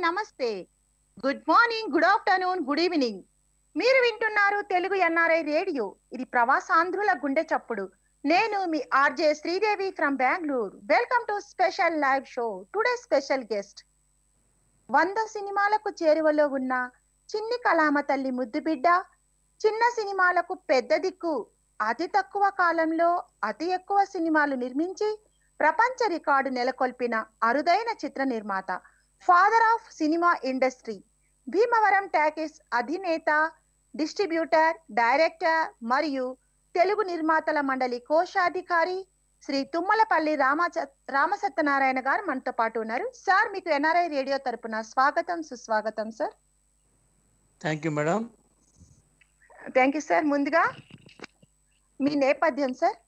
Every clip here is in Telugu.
నమస్తే good morning good afternoon good evening మీరు వింటున్నారు తెలుగు ఎన్ఆర్ఐ రేడియో ఇది ప్రవాసాంధ్రుల గుండె చప్పుడు నేను మీ RJ Sridevi from Bengaluru welcome to special live show today special guest వంద సినిమాలకు చేరువలో ఉన్న చిన్ని కళామ తల్లి ముద్దు బిడ్డ చిన్న సినిమాలకు పెద్ద దిక్కు అతి తక్కువ కాలంలో అతి ఎక్కువ సినిమాలు నిర్మించి ప్రపంచ రికార్డు నెలకొల్పిన అరుదైన చిత్ర నిర్మాత father of cinema industry Bhimavaram talkies అధినేత డిస్ట్రిబ్యూటర్ డైరెక్టర్ మరియు తెలుగు నిర్మాతల మండలి కోశాధికారి శ్రీ తుమ్మలపల్లి రామ రామసత్యనారాయణ గారు మనతో పాటు ఉన్నారు సార్ మీకు ఎన్ఆర్ఐ రేడియో తరపున స్వాగతం సుస్వాగతం sir thank you madam thank you sir ముందుగా మీ నేపథ్యం సార్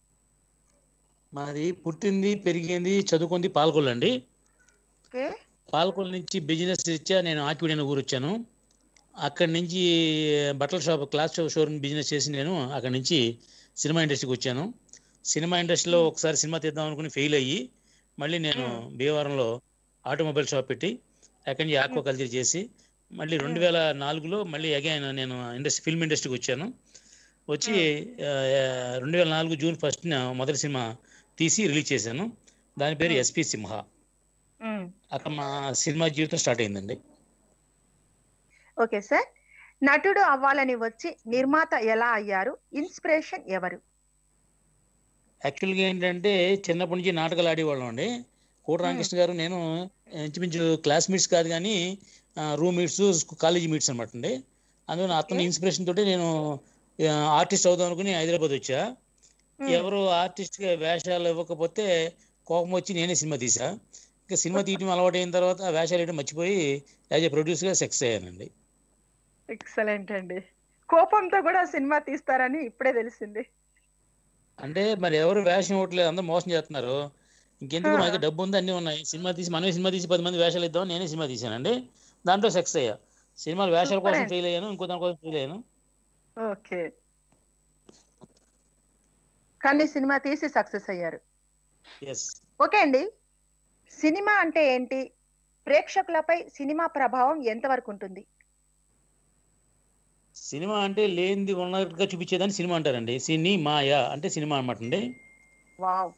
మాది పుట్టింది పెరిగింది చదువుకుంది పాలకొల్లు అండి ఓకే పాలకొల్లు నుంచి బిజినెస్ రీత్యా నేను ఆకివీడి అనే ఊరు వచ్చాను అక్కడి నుంచి బట్టల షాప్ క్లాస్ షోరూమ్ బిజినెస్ చేసి నేను అక్కడి నుంచి సినిమా ఇండస్ట్రీకి వచ్చాను సినిమా ఇండస్ట్రీలో ఒకసారి సినిమా తీద్దాం అనుకుని ఫెయిల్ అయ్యి మళ్ళీ నేను భీమవరంలో ఆటోమొబైల్ షాప్ పెట్టి అక్కడి నుంచి ఆక్వా కల్చర్ చేసి మళ్ళీ రెండు వేల నాలుగులో మళ్ళీ అగైన్ నేను ఇండస్ట్రీ ఫిల్మ్ ఇండస్ట్రీకి వచ్చాను వచ్చి రెండు వేల నాలుగు జూన్ ఫస్ట్న మొదటి సినిమా తీసి రిలీజ్ చేశాను దాని పేరు ఎస్పి సింహ అక్కడ మా సినిమా జీవితం స్టార్ట్ అయిందండి ఓకే సార్ నటుడు అవ్వాలని వచ్చి నిర్మాత ఎలా అయ్యారు ఇన్స్పిరేషన్ ఎవరు యాక్చువల్గా ఏంటంటే చిన్నప్పటి నుంచి నాటకాలు ఆడేవాళ్ళం అండి కోట రామకృష్ణ గారు నేను ఇంచుమించు క్లాస్మేట్స్ కాదు కానీ రూమ్ మీట్స్ కాలేజీ మీట్స్ అనమాట అండి అందువల్ల అతని ఇన్స్పిరేషన్ తోటి నేను ఆర్టిస్ట్ అవుదాం అనుకుని హైదరాబాద్ వచ్చా ఎవరు ఆర్టిస్ట్గా వేషాలు ఇవ్వకపోతే కోపం వచ్చి నేనే సినిమా తీసా ఇంకా సినిమా తీయటం అలవాటు అయిన తర్వాత ఆ వేషాలు వేయడం మర్చిపోయి యాజ్ ఏ ప్రొడ్యూసర్గా సక్సెస్ అయ్యానండి ఎక్సలెంట్ అండి కోపంతో కూడా సినిమా తీస్తారని ఇప్పుడే తెలిసింది అంటే మరి ఎవరు వేషం ఇవ్వట్లేదు అందరూ మోసం చేస్తున్నారు ఇంకెందుకు మనకి డబ్బు ఉంది అన్నీ ఉన్నాయి సినిమా తీసి మనమే సినిమా తీసి పది మంది వేషాలు ఇద్దాం నేనే సినిమా తీసానండి దాంట్లో సక్సెస్ అయ్యా సినిమాలు వేషాల కోసం ఫెయిల్ అయ్యాను ఇంకో దాని కోసం ఫెయిల్ అయ్యాను ఓకే కానీ సినిమా తీసి సక్సెస్ అయ్యారు ఎస్ ఓకే అండి సినిమా అంటే ఏంటి ప్రేక్షకులపై సినిమా ప్రభావం ఎంతవరకు ఉంటుంది సినిమా అంటే లేనిది ఉన్నట్టుగా చూపించేదాన్ని సినిమా అంటారండి సినీ మాయ అంటే సినిమా అనమాట అండి వావ్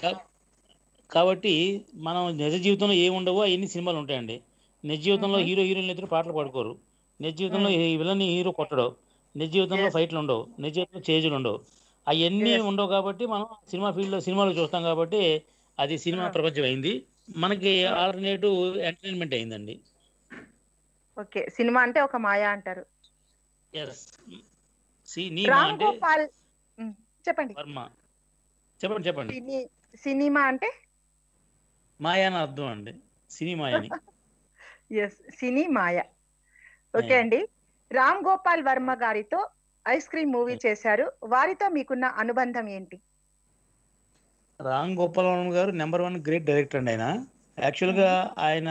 కాబట్టి మనం నిజ జీవితంలో ఏమి ఉండవో అవన్నీ సినిమాలు ఉంటాయండి నిజ జీవితంలో హీరో హీరోయిన్లు ఇద్దరు పాటలు పాడుకోరు నిజ జీవితంలో విలన్ హీరో కొట్టడు నిజ జీవితంలో ఫైట్లు ఉండవు నిజ జీవితంలో చేజులు ఉండవు అవన్నీ ఉండవు కాబట్టి మనం సినిమా ఫీల్డ్లో సినిమాలు చూస్తాం కాబట్టి అది సినిమా ప్రపంచం అయింది మనకి ఆల్టర్నేటివ్ ఎంటర్టైన్మెంట్ అయిందండి ఓకే సినిమా అంటే ఒక మాయా అంటారు ఎస్ సినీ రామ్ అంటే గోపాల్ ఉమ్, చెప్పండి వర్మ చెప్పండి చెప్పండి సినీ- సినిమా అంటే మాయా అని అర్థం అండి సినీ మాయని ఎస్ సినీ మాయ ఓకే అండి రామ్ గోపాల్ వర్మ గారితో ఐస్ క్రీమ్ మూవీ చేశారు వారితో మీకున్న అనుబంధం ఏంటి రామ్ గోపాలవరం గారు నెంబర్ వన్ గ్రేట్ డైరెక్టర్ అండి ఆయన యాక్చువల్గా ఆయన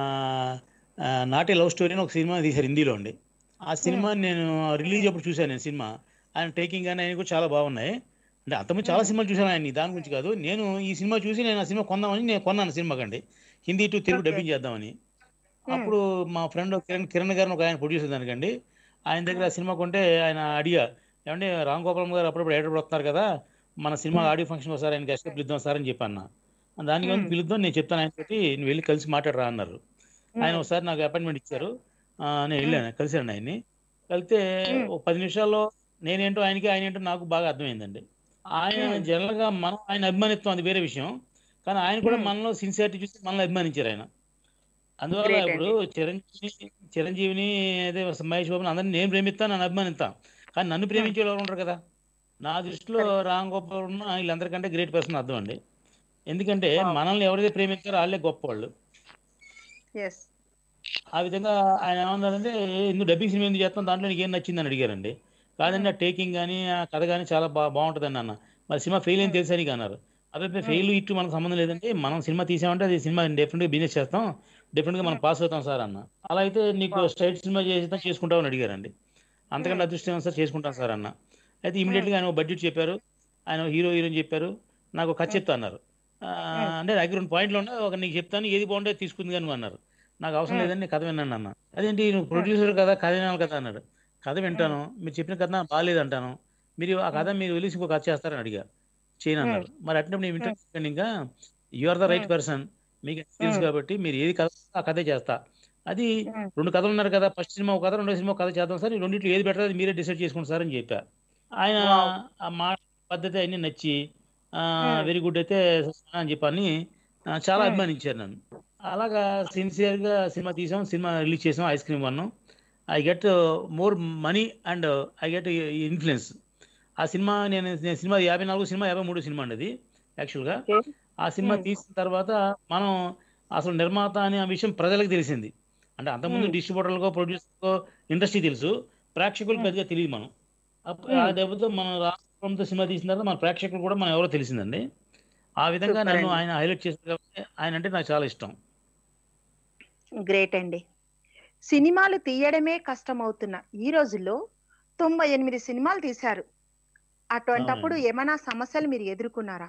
ఆ, నాటి లవ్ స్టోరీ అని ఒక సినిమా తీశారు హిందీలో అండి ఆ సినిమా నేను రిలీజ్ అప్పుడు చూశాను నేను సినిమా ఆయన టేకింగ్ కానీ ఆయన కూడా చాలా బాగున్నాయి అంటే అంతకుముందు చాలా సినిమాలు చూశాను ఆయన దాని గురించి కాదు నేను ఈ సినిమా చూసి నేను ఆ సినిమా కొందామని నేను కొన్నాను సినిమా కండి Hindi to Telugu Okay. Dubbing చేద్దామని అప్పుడు మా ఫ్రెండ్ కిరణ్ కిరణ్ గారిని ఒక ఆయన ప్రొడ్యూసర్ దానికండి ఆయన దగ్గర ఆ సినిమా కొంటే ఆయన అడిగా ఏమంటే రామ్ గోపాలం గారు అప్పుడప్పుడు ఎడిటర్ వస్తున్నారు కదా మన సినిమా ఆడియో ఫంక్షన్ ఒకసారి ఆయన గెస్ట్ పిలుద్దాం సార్ అని చెప్పాను దానికి Hmm. పిలుద్దాం నేను చెప్తాను ఆయన తోటి నువ్వు వెళ్ళి కలిసి మాట్లాడరా అన్నారు ఆయన ఒకసారి నాకు అపాయింట్మెంట్ ఇచ్చారు ఆ, నేను వెళ్ళాను కలిసాను ఆయన్ని కలిస్తే Hmm. ఒక పది నిమిషాల్లో నేనేంటో ఆయనకి ఆయన ఏంటో నాకు బాగా అర్థమైంది ఆయన Hmm. జనరల్ గా మనం ఆయన అభిమానిత్వం అది వేరే విషయం కానీ ఆయన కూడా Hmm. మనలో సిన్సియారిటీ చూసి మనల్ని అభిమానించారు ఆయన అందువల్ల Great ఇప్పుడు చిరంజీవి చిరంజీవిని అదే మహేష్ బాబుని అందరిని నేను ప్రేమిస్తాను నన్ను అభిమానిస్తాను కానీ నన్ను ప్రేమించే వాళ్ళు ఉంటారు కదా నా దృష్టిలో రామ్ గోపాల్ ఉన్న వీళ్ళందరికంటే గ్రేట్ పర్సన్ అర్థం అండి ఎందుకంటే Wow. మనల్ని ఎవరైతే ప్రేమించారో వాళ్ళే గొప్ప వాళ్ళు ఎస్ ఆ విధంగా ఆయన ఏమన్నారంటే ఇందుకు డబ్బింగ్ సినిమా ఎందుకు చేస్తాం దాంట్లో నీకు ఏం నచ్చిందని అడిగారండి కాదండి ఆ టేకింగ్ కానీ ఆ కథ కానీ చాలా బా బాగుంటుందని అన్న మరి సినిమా ఫెయిల్ అని తెలుసా నీకు అన్నారు అదే ఫెయిల్ ఇటు మనకు సంబంధం లేదంటే మనం సినిమా తీసామంటే అది సినిమా డెఫినెట్గా బిజినెస్ చేస్తాం డెఫినెట్గా మనం పాస్ అవుతాం సార్ అన్న అలా అయితే నీకు స్ట్రైట్ సినిమా చేసేద్దాం చేసుకుంటామని అడిగారండి అంతకంటే అదృష్టం సార్ చేసుకుంటాం సార్ అన్న అయితే ఇమీడియట్గా ఆయన బడ్జెట్ చెప్పారు ఆయన హీరో హీరోయిన్ చెప్పారు నాకు ఒక కథ చెప్తా అన్నారు ఆ, అంటే దగ్గర రెండు పాయింట్లు ఉన్నాయి ఒక నీకు చెప్తాను ఏది బాగుంటే తీసుకుంది కానీ నువ్వు అన్నారు నాకు అవసరం మ్మ్. లేదని కథ విన్నాను అన్న అదేంటి నువ్వు ప్రొడ్యూసర్ కదా కథ వినాలి కదా అన్నాడు కథ వింటాను మీరు చెప్పిన కథ నాకు బాగాలేదు అంటాను మీరు ఆ కథ మీరు వెళ్ళి ఇంకో కథ చేస్తారని అడిగా చేయను అన్నారు మరి అట్టినప్పుడు నేను వింటాను ఇంకా you are the right person మీకు తెలుసు మ్మ్. కాబట్టి మీరు ఏది కథ ఆ కథే చేస్తా అది మ్మ్. రెండు కథలు ఉన్నారు కదా ఫస్ట్ సినిమా ఒక కథ రెండో సినిమా ఒక కథ చేద్దాం సార్ ఈ రెండింటిలో ఏది బెటర్ అది మీరే డిసైడ్ చేసుకోండి సార్ అని చెప్పా ఆయన Wow. ఆ మాట పద్ధతి అన్ని నచ్చి Hmm. వెరీ గుడ్ అయితే అని చెప్పని ఆ, చాలా Hmm. అభిమానించారు నన్ను అలాగా సిన్సియర్ గా సినిమా తీసాం సినిమా రిలీజ్ చేసాం ice cream one I get more money and I get influence ఆ సినిమా నేను నేను సినిమా యాభై నాలుగు సినిమా యాభై మూడు సినిమా అండి అది యాక్చువల్గా Okay. ఆ సినిమా Hmm. తీసిన తర్వాత మనం అసలు నిర్మాత అనే విషయం ప్రజలకు తెలిసింది అంటే అంతకుముందు Hmm. డిస్ట్రిబ్యూటర్లకో ప్రొడ్యూసర్కో ఇండస్ట్రీ తెలుసు ప్రేక్షకులకు Hmm. పెద్దగా తెలియదు మనం అప్ప- Hmm. ఆ దెబ్బతో మన రాష్ట్రంతో సినిమా తీసిన తర్వాత మన ప్రేక్షకులు కూడా మనం ఎవరో తెలిసిందండి ఆ విధంగా Super నన్ను అండి. ఆయన హైలైట్ చేశారు కాబట్టి ఆయన అంటే నాకు చాలా ఇష్టం గ్రేట్ అండి సినిమాలు తీయడమే కష్టమవుతున్న ఈ రోజుల్లో తొంభై ఎనిమిది సినిమాలు తీశారు అటువంటప్పుడు అవునండి. ఏమైనా సమస్యలు మీరు ఎదుర్కొన్నారా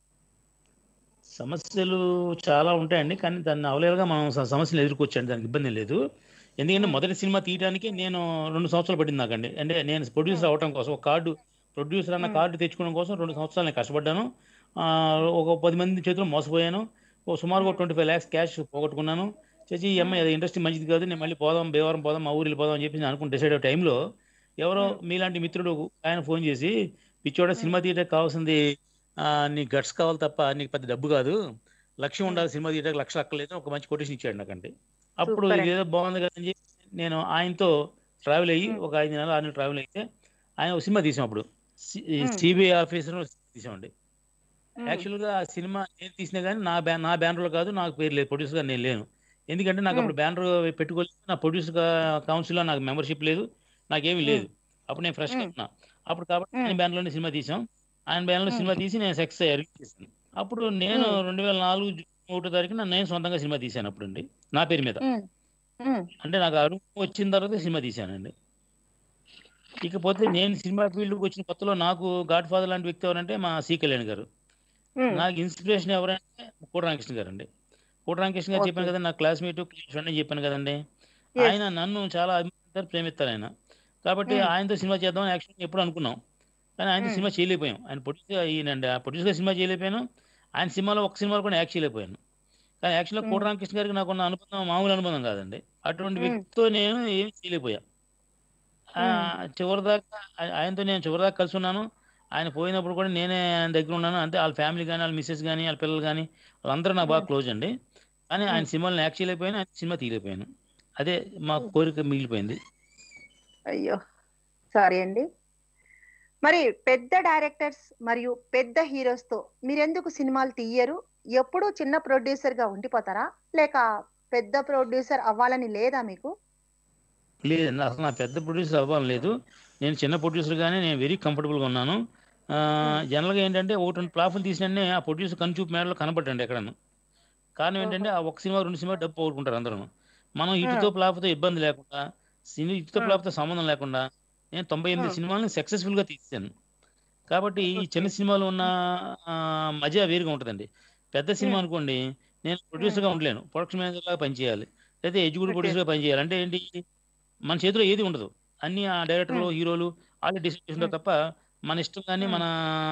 సమస్యలు చాలా ఉంటాయండి కానీ దాన్ని అవలేలుగా మనం స- సమస్యలు ఎదుర్కోవచ్చండి దానికి ఇబ్బంది ఏం లేదు ఎందుకంటే Hmm. మొదటి సినిమా తీయడానికి నేను రెండు సంవత్సరాలు పట్టింది నాకండి అంటే నేను ప్రొడ్యూసర్ అవటం కోసం ఒక కార్డు ప్రొడ్యూసర్ అన్న Hmm. కార్డు తెచ్చుకోవడం కోసం రెండు సంవత్సరాలు నేను కష్టపడ్డాను ఆ, ఒక పది మంది చేతిలో మోసపోయాను ఓ సుమారు ఒక Hmm. Twenty five lakhs cash పోగొట్టుకున్నాను చేసి ఈ అమ్మాయి అది ఇండస్ట్రీ మంచిది కాదు నేను మళ్ళీ పోదాం బేవారం పోదాం మా ఊరికి పోదాం అని చెప్పి నేను అనుకుని డిసైడ్ అయ్యే టైంలో ఎవరో Hmm. మీలాంటి మిత్రుడు ఆయన ఫోన్ చేసి పిచ్చోడ Hmm. సినిమా తీయడానికి కావాల్సింది ఆ, నీ గట్స్ కావాలి తప్ప నీకు పెద్ద డబ్బు కాదు లక్ష్యం ఉండాలి సినిమా తీయడానికి లక్ష అక్కర్లేదు ఒక మంచి కొటేషన్ ఇచ్చాడు నాకంటే అప్పుడు Super ఇది ఏదో బాగుంది కదా అని చెప్పి నేను ఆయనతో ట్రావెల్ అయ్యి Hmm. ఒక ఐదు నెలలు ఆరు నెలలు ట్రావెల్ అయితే ఆయన ఒక సినిమా తీసాం అప్పుడు Hmm. సిబిఐ ఆఫీసర్ తీసామండి ఉమ్, యాక్చువల్గా ఆ సినిమా నేను తీసినా కానీ నా బ్యా నా బ్యానర్లో కాదు నాకు పేరు లేదు ప్రొడ్యూసర్గా నేను లేను ఎందుకంటే నాకు Hmm. అప్పుడు బ్యానర్ పెట్టుకోలేదు నా ప్రొడ్యూసర్ కౌన్సిల్లో నాకు మెంబర్షిప్ లేదు నాకేమీ లేదు అప్పుడు నేను ఫ్రెష్గా Hmm. ఉన్నా అప్పుడు కాబట్టి Hmm. ఆయన బ్యానర్లోనే సినిమా తీసాం ఆయన బ్యానర్లో Hmm. సినిమా తీసి నేను సక్సెస్ అయ్యి రిలీజ్ చేశాను అప్పుడు నేను Hmm. రెండు వేల నాలుగు జూన్ ఒకటో తారీఖున నేను సొంతంగా సినిమా తీశాను అప్పుడు అండి నా పేరు మీద ఉమ్, ఉమ్, అంటే నాకు అనుభవం వచ్చిన తర్వాత సినిమా తీశానండి ఇకపోతే నేను సినిమా ఫీల్డ్కి వచ్చిన కొత్తలో నాకు గాడ్ ఫాదర్ లాంటి వ్యక్తి ఎవరంటే మా సి కళ్యాణ్ గారు ఉమ్, నాకు ఇన్స్పిరేషన్ ఎవరంటే కోట రామకృష్ణ గారు అండి కోట రామకృష్ణ గారు Okay. చెప్పాను కదా నా క్లాస్మేట్ ఫ్రెండ్ అని చెప్పాను కదండి Yes. ఆయన నన్ను చాలా అభిమానిస్తారు ప్రేమిస్తారు ఆయన కాబట్టి Hmm. ఆయనతో సినిమా చేద్దామని యాక్చువల్ ఎప్పుడు అనుకున్నాం కానీ ఆయనతో Hmm. సినిమా చేయలేకపోయాం ఆయన ప్రొడ్యూసర్ ఈయనండి ఆ ప్రొడ్యూసర్ సినిమా చేయలేకపోయాను ఆయన సినిమాలో ఒక సినిమాలో కూడా యాక్ట్ చేయలేకపోయాను కానీ యాక్చువల్గా Hmm. కోట రామకృష్ణ గారికి నాకు ఉన్న అనుబంధం మామూలు అనుబంధం కాదండి అటువంటి Hmm. వ్యక్తితో నేను ఏమీ చేయలేకపోయా ఆ, చివరిదాకా ఆయ- ఆయనతో నేను చివరిదాకా కలిసి ఉన్నాను ఆయన పోయినప్పుడు కూడా నేనే ఆయన దగ్గర ఉన్నాను అంటే వాళ్ళ ఫ్యామిలీ కానీ వాళ్ళ మిస్సెస్ కానీ వాళ్ళ పిల్లలు కానీ వాళ్ళందరూ నాకు బాగా Hmm. క్లోజ్ అండి కానీ ఆయన Hmm. సినిమాలను యాక్ట్ చేయలేకపోయాను ఆయన సినిమా తీయలేకపోయాను అదే మా కోరిక మిగిలిపోయింది అయ్యో సారీ అండి మరి పెద్ద డైరెక్టర్స్ మరియు పెద్ద హీరోస్ తో మీరెందుకు సినిమాలు తీయరు ఎప్పుడూ చిన్న ప్రొడ్యూసర్ గా ఉండిపోతారా లేక పెద్ద ప్రొడ్యూసర్ అవ్వాలని లేదా మీకు లేదండి అసలు నా పెద్ద ప్రొడ్యూసర్ అవ్వాలి లేదు నేను చిన్న ప్రొడ్యూసర్ గానే నేను వెరీ కంఫర్టబుల్గా ఉన్నాను ఆ, జనరల్గా ఏంటంటే ఒకటి రెండు ప్లాఫులు తీసిననే ఆ ప్రొడ్యూసర్ కనుచూపు మేడలో కనపడండి ఎక్కడను కారణం ఏంటంటే ఆ ఒక సినిమా రెండు సినిమా డబ్బు పోగొట్టుకుంటారు అందరూ మనం ఇటుతో ప్లాఫ్తో ఇబ్బంది లేకుండా సినీ ఇటుతో Hmm. ప్లాఫ్తో సంబంధం లేకుండా నేను తొంభై ఎనిమిది Hmm. సినిమాలను సక్సెస్ఫుల్గా తీసాను కాబట్టి ఈ చిన్న సినిమాలు ఉన్న ఆ, మజా వేరుగా ఉంటుందండి పెద్ద సినిమా Hmm. అనుకోండి నేను ప్రొడ్యూసర్గా ఉండలేను ప్రొడక్షన్ మేనేజర్ లాగా పనిచేయాలి లేదా ఎగ్జిక్యూటివ్ Okay. ప్రొడ్యూసర్గా పనిచేయాలి అంటే ఏంటి మన చేతిలో ఏది ఉండదు అన్ని ఆ డైరెక్టర్లు హీరోలు వాళ్ళే డిసైడ్ చేసుకుంటారు తప్ప మన ఇష్టం కానీ Hmm. మన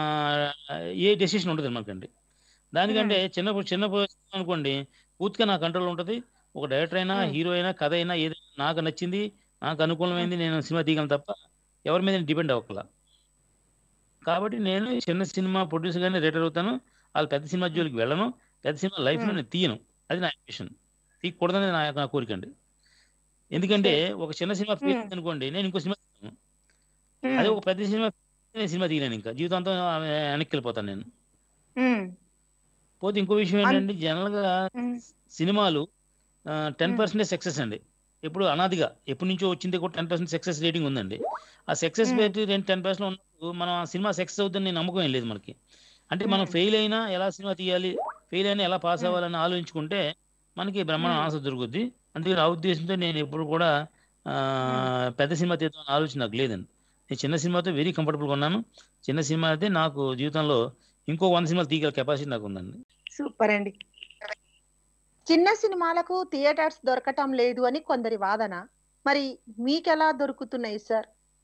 ఏ డెసిషన్ ఉండదు మనకండి దానికంటే చిన్న చిన్న సినిమా అనుకోండి పూర్తిగా నా కంట్రోల్ ఉంటుంది ఒక డైరెక్టర్ అయినా Hmm. హీరో అయినా కథ అయినా ఏదైనా నాకు నచ్చింది నాకు అనుకూలమైంది నేను సినిమా తీయగలను తప్ప ఎవరి మీద డిపెండ్ అవ్వకల కాబట్టి నేను చిన్న సినిమా ప్రొడ్యూసర్ గానే రేటర్ అవుతాను వాళ్ళు పెద్ద సినిమా జోలికి వెళ్ళను పెద్ద సినిమా లైఫ్లో Hmm. నేను తీయను అది నా విషన్ తీయకూడదని నా నా కోరిక అండి ఎందుకంటే ఒక చిన్న సినిమా ఫెయిల్ Hmm. అనుకోండి నేను ఇంకో సినిమా తీయను. ఉమ్, అదే ఒక పెద్ద సినిమా నేను సినిమా తీయలేను ఇంకా జీవితాంతం వెనక్కి వెళ్ళిపోతాను నేను ఉమ్, పోతే ఇంకో విషయం అన్- ఏంటంటే జనరల్గా ఉమ్, సినిమాలు టెన్ Hmm. పర్సెంట్ సక్సెస్ అండి ఎప్పుడు అనాదిగా ఎప్పటి నుంచో వచ్చింది కూడా టెన్ పర్సెంట్ సక్సెస్ రేటింగ్ ఉందండి ఆ సక్సెస్ Hmm. రేట్ రెండు టెన్ పర్సెంట్ ఉన్నప్పుడు మనం ఆ సినిమా సక్సెస్ అవుతుందని నమ్మకం ఏం లేదు మనకి అంటే మనం Hmm. ఫెయిల్ అయినా ఎలా సినిమా తీయాలి ఫెయిల్ అయినా ఎలా పాస్ Hmm. అవ్వాలని ఆలోచించుకుంటే మనకి బ్రహ్మాండం Hmm. ఆన్సర్ దొరుకుద్ది అందుకని ఆ ఉద్దేశంతో నేను ఎప్పుడు కూడా ఆ, పెద్ద సినిమా తీద్దామని ఆలోచన నాకు లేదండి నేను చిన్న సినిమాతో వెరీ కంఫర్టబుల్గా ఉన్నాను చిన్న సినిమా అయితే నాకు జీవితంలో ఇంకో వంద సినిమాలు తీయగల కెపాసిటీ నాకు ఉందండి సూపర్ అండి చిన్న సినిమాలకు థియేటర్స్ దొరకటం లేదు అని కొందరి వాదన మరి మీకెలా దొరుకుతున్నాయి సార్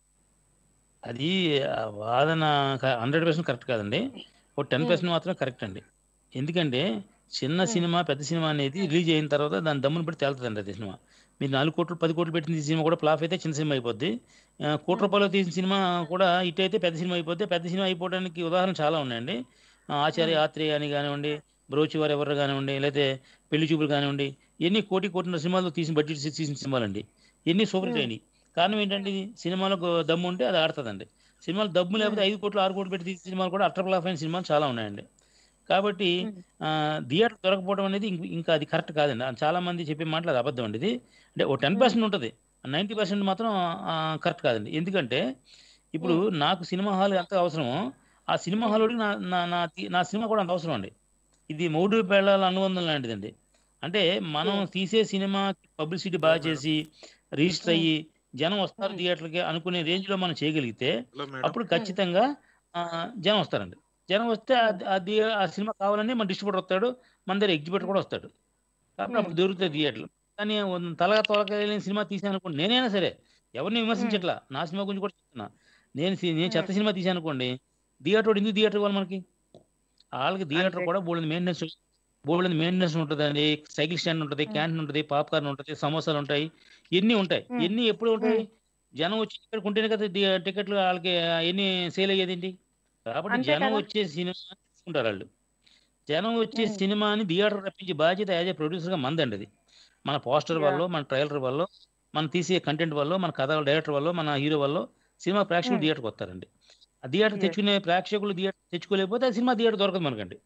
అది ఆ వాదన హండ్రెడ్ పర్సెంట్ కరెక్ట్ కాదండి ఒక టెన్ మ్మ్. పర్సెంట్ మాత్రమే కరెక్ట్ అండి ఎందుకంటే చిన్న మ్మ్. సినిమా పెద్ద సినిమా అనేది రిలీజ్ అయిన తర్వాత దాని దమ్మును బట్టి తేలుతుందండి అది సినిమా మీరు నాలుగు కోట్లు పది కోట్లు పెట్టిన సినిమా కూడా ఫ్లాప్ అయితే చిన్న సినిమా అయిపోద్ది ఆ, కోటి మ్మ్. రూపాయలు తీసిన సినిమా కూడా హిట్ అయితే పెద్ద సినిమా అయిపోద్ది పెద్ద సినిమా అయిపోవడానికి ఉదాహరణ చాలా ఉన్నాయండి ఆ, ఆచార్య మ్మ్. యాత్రి అని కానివ్వండి బ్రోచివారు ఎవరు కానివ్వండి లేకపోతే పెళ్లి చూపులు కానివ్వండి ఎన్ని కోటి కోటిన్నర సినిమాలు తీసిన బడ్జెట్ తీసిన సినిమాలండి ఎన్ని సూపర్ హిట్ మ్మ్. అయినాయి కారణం ఏంటంటే ఇది సినిమాలకు దమ్ము ఉంటే అది ఆడుతుందండి సినిమాలు దమ్ము లేకపోతే మ్మ్. ఐదు కోట్లు ఆరు కోట్లు పెట్టి తీసిన సినిమాలు కూడా అట్టర్ ఫ్లాప్ అయిన సినిమాలు చాలా ఉన్నాయండి కాబట్టి మ్మ్. ఆ, థియేటర్ దొరకపోవడం అనేది ఇంక- ఇంకా అది కరెక్ట్ కాదండి ఆ, చాలా మంది చెప్పే మాటలు అది అబద్ధం అండి ఇది అంటే ఓ టెన్ మ్మ్. పర్సెంట్ ఉంటుంది నైంటీ పర్సెంట్ మాత్రం కరెక్ట్ కాదండి ఎందుకంటే ఇప్పుడు మ్మ్. నాకు సినిమా హాల్ ఎంత అవసరమో ఆ సినిమా మ్మ్. హాల్ నా నా నా తి- నా సినిమా కూడా అంత అవసరం అండి ఇది మౌడు పెళ్ళాల అనుబంధం లాంటిదండి అంటే మనం ఓకే. తీసే సినిమా పబ్లిసిటీ బాగా హలో మేడం చేసి రిజిస్టర్ మ్మ్. అయ్యి జనం వస్తారు మ్మ్. థియేటర్కి అనుకునే రేంజ్లో మనం చేయగలిగితే హలో మేడం అప్పుడు మ్మ్. ఖచ్చితంగా ఆ, జనం వస్తారండి జనం వస్తే మ్మ్. అది అది ఆ సినిమా కావాలని మన డిస్ట్రిబ్యూటర్ వస్తాడు మన దగ్గర ఎగ్జిబ్యూటర్ కూడా వస్తాడు కాబట్టి మ్మ్. అప్పుడు దొరుకుతాయి థియేటర్లు కానీ ఉన్న తలగా తొలగలేని సినిమా తీసాను అనుకోండి నేనైనా సరే ఎవరిని మ్మ్. విమర్శించట్లా నా సినిమా గురించి కూడా చెప్తున్నా నేను సి- నేను మ్మ్. చెత్త సినిమా తీసాను అనుకోండి థియేటర్ ఎందుకు థియేటర్ ఇవ్వాలి మనకి వాళ్ళకి థియేటర్ అంతే కూడా బోల్డ్ మెయింటెనెన్స్ బోల్డ్ మెయింటెనెన్స్ ఉంటుందండి సైకిల్ స్టాండ్ ఉంటుంది మ్మ్. క్యాంటీన్ ఉంటుంది పాప్కార్న్ ఉంటుంది సమోసాలు ఉంటాయి ఎన్ని ఉంటాయి మ్మ్. ఎన్ని ఎప్పుడు ఉంటాయి మ్మ్. జనం వచ్చి టికెట్ కొంటేనే కదా ది- టికెట్లు వాళ్ళకి ఎన్ని సేల్ అయ్యేదేంటి కాబట్టి అంతే జనం కదా వచ్చే సినిమా తీసుకుంటారు వాళ్ళు జనం వచ్చే మ్మ్. సినిమాని థియేటర్ రప్పించే బాధ్యత యాజ్ ఏ ప్రొడ్యూసర్గా మందండి అది మన పోస్టర్ యా వల్ల మన ట్రైలర్ వల్ల మనం తీసే కంటెంట్ వల్ల మన కథ డైరెక్టర్ వల్ల మన హీరో వల్ల సినిమా ప్రేక్షకులు మ్మ్. థియేటర్కి వస్తారండి ఆ థియేటర్ ఎస్ తెచ్చుకునే ప్రేక్షకులు థియేటర్ తెచ్చుకోలేకపోతే ఆ సినిమా థియేటర్ దొరకదు మనకండి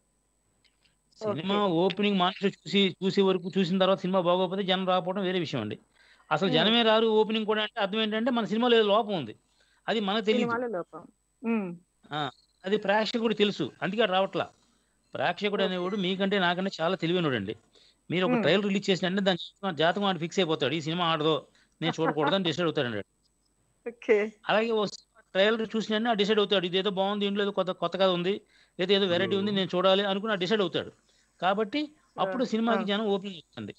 సినిమా ఓకే ఓపెనింగ్ మానిటర్ చూసి చూసే వరకు చూసిన తర్వాత సినిమా బాగోకపోతే జనం రాకపోవడం వేరే విషయం అండి అసలు మ్మ్. జనమే రారు ఓపెనింగ్ కూడా అంటే అర్థం ఏంటంటే మన సినిమాలో ఏదో లోపం ఉంది అది మనకు తెలియదు సినిమాలో లోపం మ్మ్. ఆ, అది ప్రేక్షకుడు తెలుసు అందుకే అది రావట్లా ప్రేక్షకుడు ఓకే అనేవాడు మీకంటే నాకంటే చాలా తెలివైనడు అండి మీరు ఒక మ్మ్. ట్రైలర్ రిలీజ్ చేసినంటే దాని జాతకం- జాతకం ఆడు ఫిక్స్ అయిపోతాడు ఈ సినిమా ఆడదో నేను చూడకూడదు అని డిసైడ్ అవుతాడండి ఓకే అలాగే ఓ ట్రైలర్ చూసిన డిసైడ్ అవుతాడు ఇదేదో బాగుంది ఇంట్లో ఏదో కొత్త కొత్తగా ఉంది లేదా ఏదో వెరైటీ ఉంది నేను చూడాలి అనుకుని డిసైడ్ అవుతాడు కాబట్టి ఆ, అప్పుడు ఆ, సినిమాకి జనం ఓపెనింగ్ ఇస్తుంది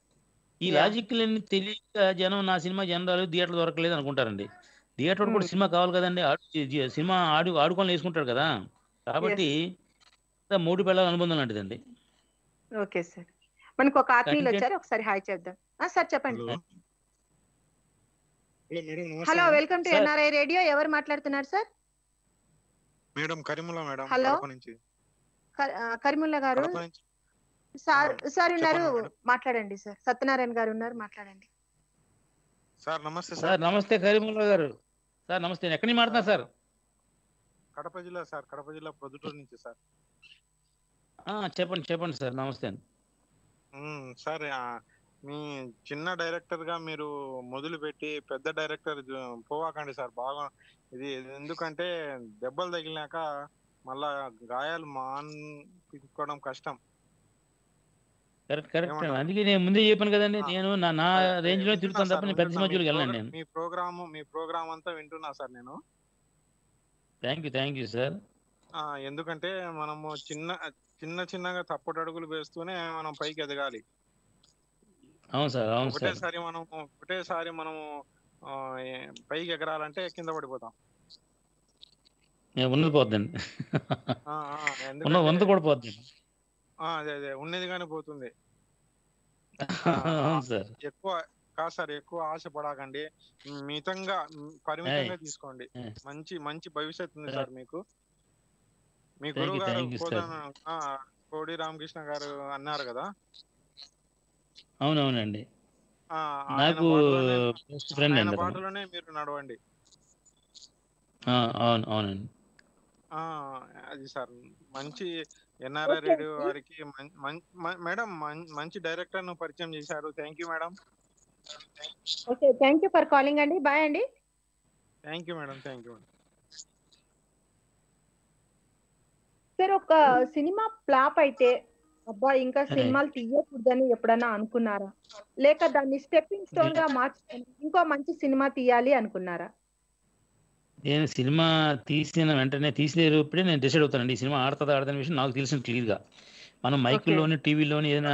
ఈ యా లాజిక్లన్నీ తెలియక జనం నా సినిమా జనరాలు థియేటర్ దొరకలేదు అనుకుంటారండి థియేటర్ కూడా మ్మ్. సినిమా కావాలి కదండి ఆడు జి- జి- సినిమా ఆడు ఆడుకొని వేసుకుంటాడు కదా కాబట్టి ఎస్ మూడు పిల్లల అనుబంధం లాంటిదండి ఓకే సార్ మనకు ఒక ఆత్మీయులు కంటెంట్ వచ్చారు ఒకసారి హాయ్ చెప్దాం ఆ, సార్ చెప్పండి హలో హలో మేడం నమస్తే hello madam welcome to sir NRI radio ఎవరు మాట్లాడుతున్నారు sir madam Kareemulla madam hello Kadapa నుంచి కర్- ఆ, కరిముల్లా గారు కడప నుంచి ఆ, సార్ సార్ ఉన్నారు చెప్పండి మేడం మాట్లాడండి సార్ సత్యనారాయణ గారు ఉన్నారు మాట్లాడండి సార్ నమస్తే సార్ సార్ నమస్తే కరీముల్లా గారు సార్ నమస్తే నేను ఎక్కడి నుంచి మాట్లాడుతున్నా సార్ కడప జిల్లా సార్ కడప జిల్లా ప్రొద్దుటూరు నుంచి సార్ ఆ, చెప్పండి చెప్పండి సార్ నమస్తే అండి ఉమ్, సార్ ఆ, మీ చిన్న డైరెక్టర్ గా మీరు మొదలు పెట్టి పెద్ద డైరెక్టర్ జ- పోవాకండి సార్ బాగా ఇది ఎందుకంటే దెబ్బలు తగిలినాక మళ్ళా గాయాలు మాన్పించుకోవడం కష్టం కరెక్ట్ కరెక్ట్ ఏమంటారు అందుకే నేను ముందే చెప్పాను కదండి ఆ, నేను నా నా అదే, అదే, రేంజ్ లో వింటున్నా తిరుగుతాను సార్ తప్ప నేను పెద్ద వింటున్నా సినిమా మీ జోలికి వెళ్ళను ప్రోగ్రామ్ నేను మీ ప్రోగ్రామ్ మీ ప్రోగ్రామ్ అంతా వింటున్నా సార్ నేను thank you thank you sir ఆ ఎందుకంటే మనము చిన్న చిన్న చిన్నగా తప్పుడు అడుగులు వేస్తూనే మనం పైకి ఎదగాలి అవును సార్ అవును సార్ ఒకటేసారి మనం ఒకటేసారి మనము ఆ, ఏ- పైకి ఎగరాలంటే కింద పడిపోతాం నేను ఉన్నది పోద్దండి ఆ, ఆ, ఉన్న ఎందుకంటే వంద కూడా పోద్దండి ఆ, అదే అదే ఉన్నది కానీ పోతుంది ఆ, అవును సార్ ఎక్కువ కాదు సార్ ఎక్కువ ఆశ పడకండి మితంగా మ్, పరిమితంగా తీసుకోండి ఏయ్. మంచి మంచి భవిష్యత్తు ఉంది సార్. సార్ మీకు మీ Thank గురువు you, గారు thank you, sir. కోదాన ఆ, కోడి రామకృష్ణ గారు అన్నారు కదా అవునవునండి ఆ, ఆయన నాకు బాటలోనే బెస్ట్ ఫ్రెండ్ ఆయన అండి అతను బాటలోనే మీరు నడవండి ఆ, అవును అవునండి ఆ అది సార్ మంచి ఎన్ఆర్ఐ ఓకే రేడియో వారికి మం- మం- మ- మేడం మం- మంచి డైరెక్టర్ ను పరిచయం చేశారు thank you madam okay thank you for calling అండి బాయ్ అండి thank you madam thank you madam sir ఒక సినిమా ఫ్లాప్ అయితే అబ్బా ఇంకా సినిమాలు తీయకూడదని ఎప్పుడైనా అనుకున్నారా లేక దాన్ని స్టెప్పింగ్ స్టోన్ గా మార్చుకొని ఇంకో మంచి సినిమా తీయాలి అనుకున్నారా నేను సినిమా తీసిన వెంటనే తీసేటప్పుడే నేను డిసైడ్ అవుతానండి ఈ సినిమా ఆడుతుందా ఆడదని విషయం నాకు తెలిసిన క్లియర్గా మనం మైకుల్లోని టీవీలోని ఏదైనా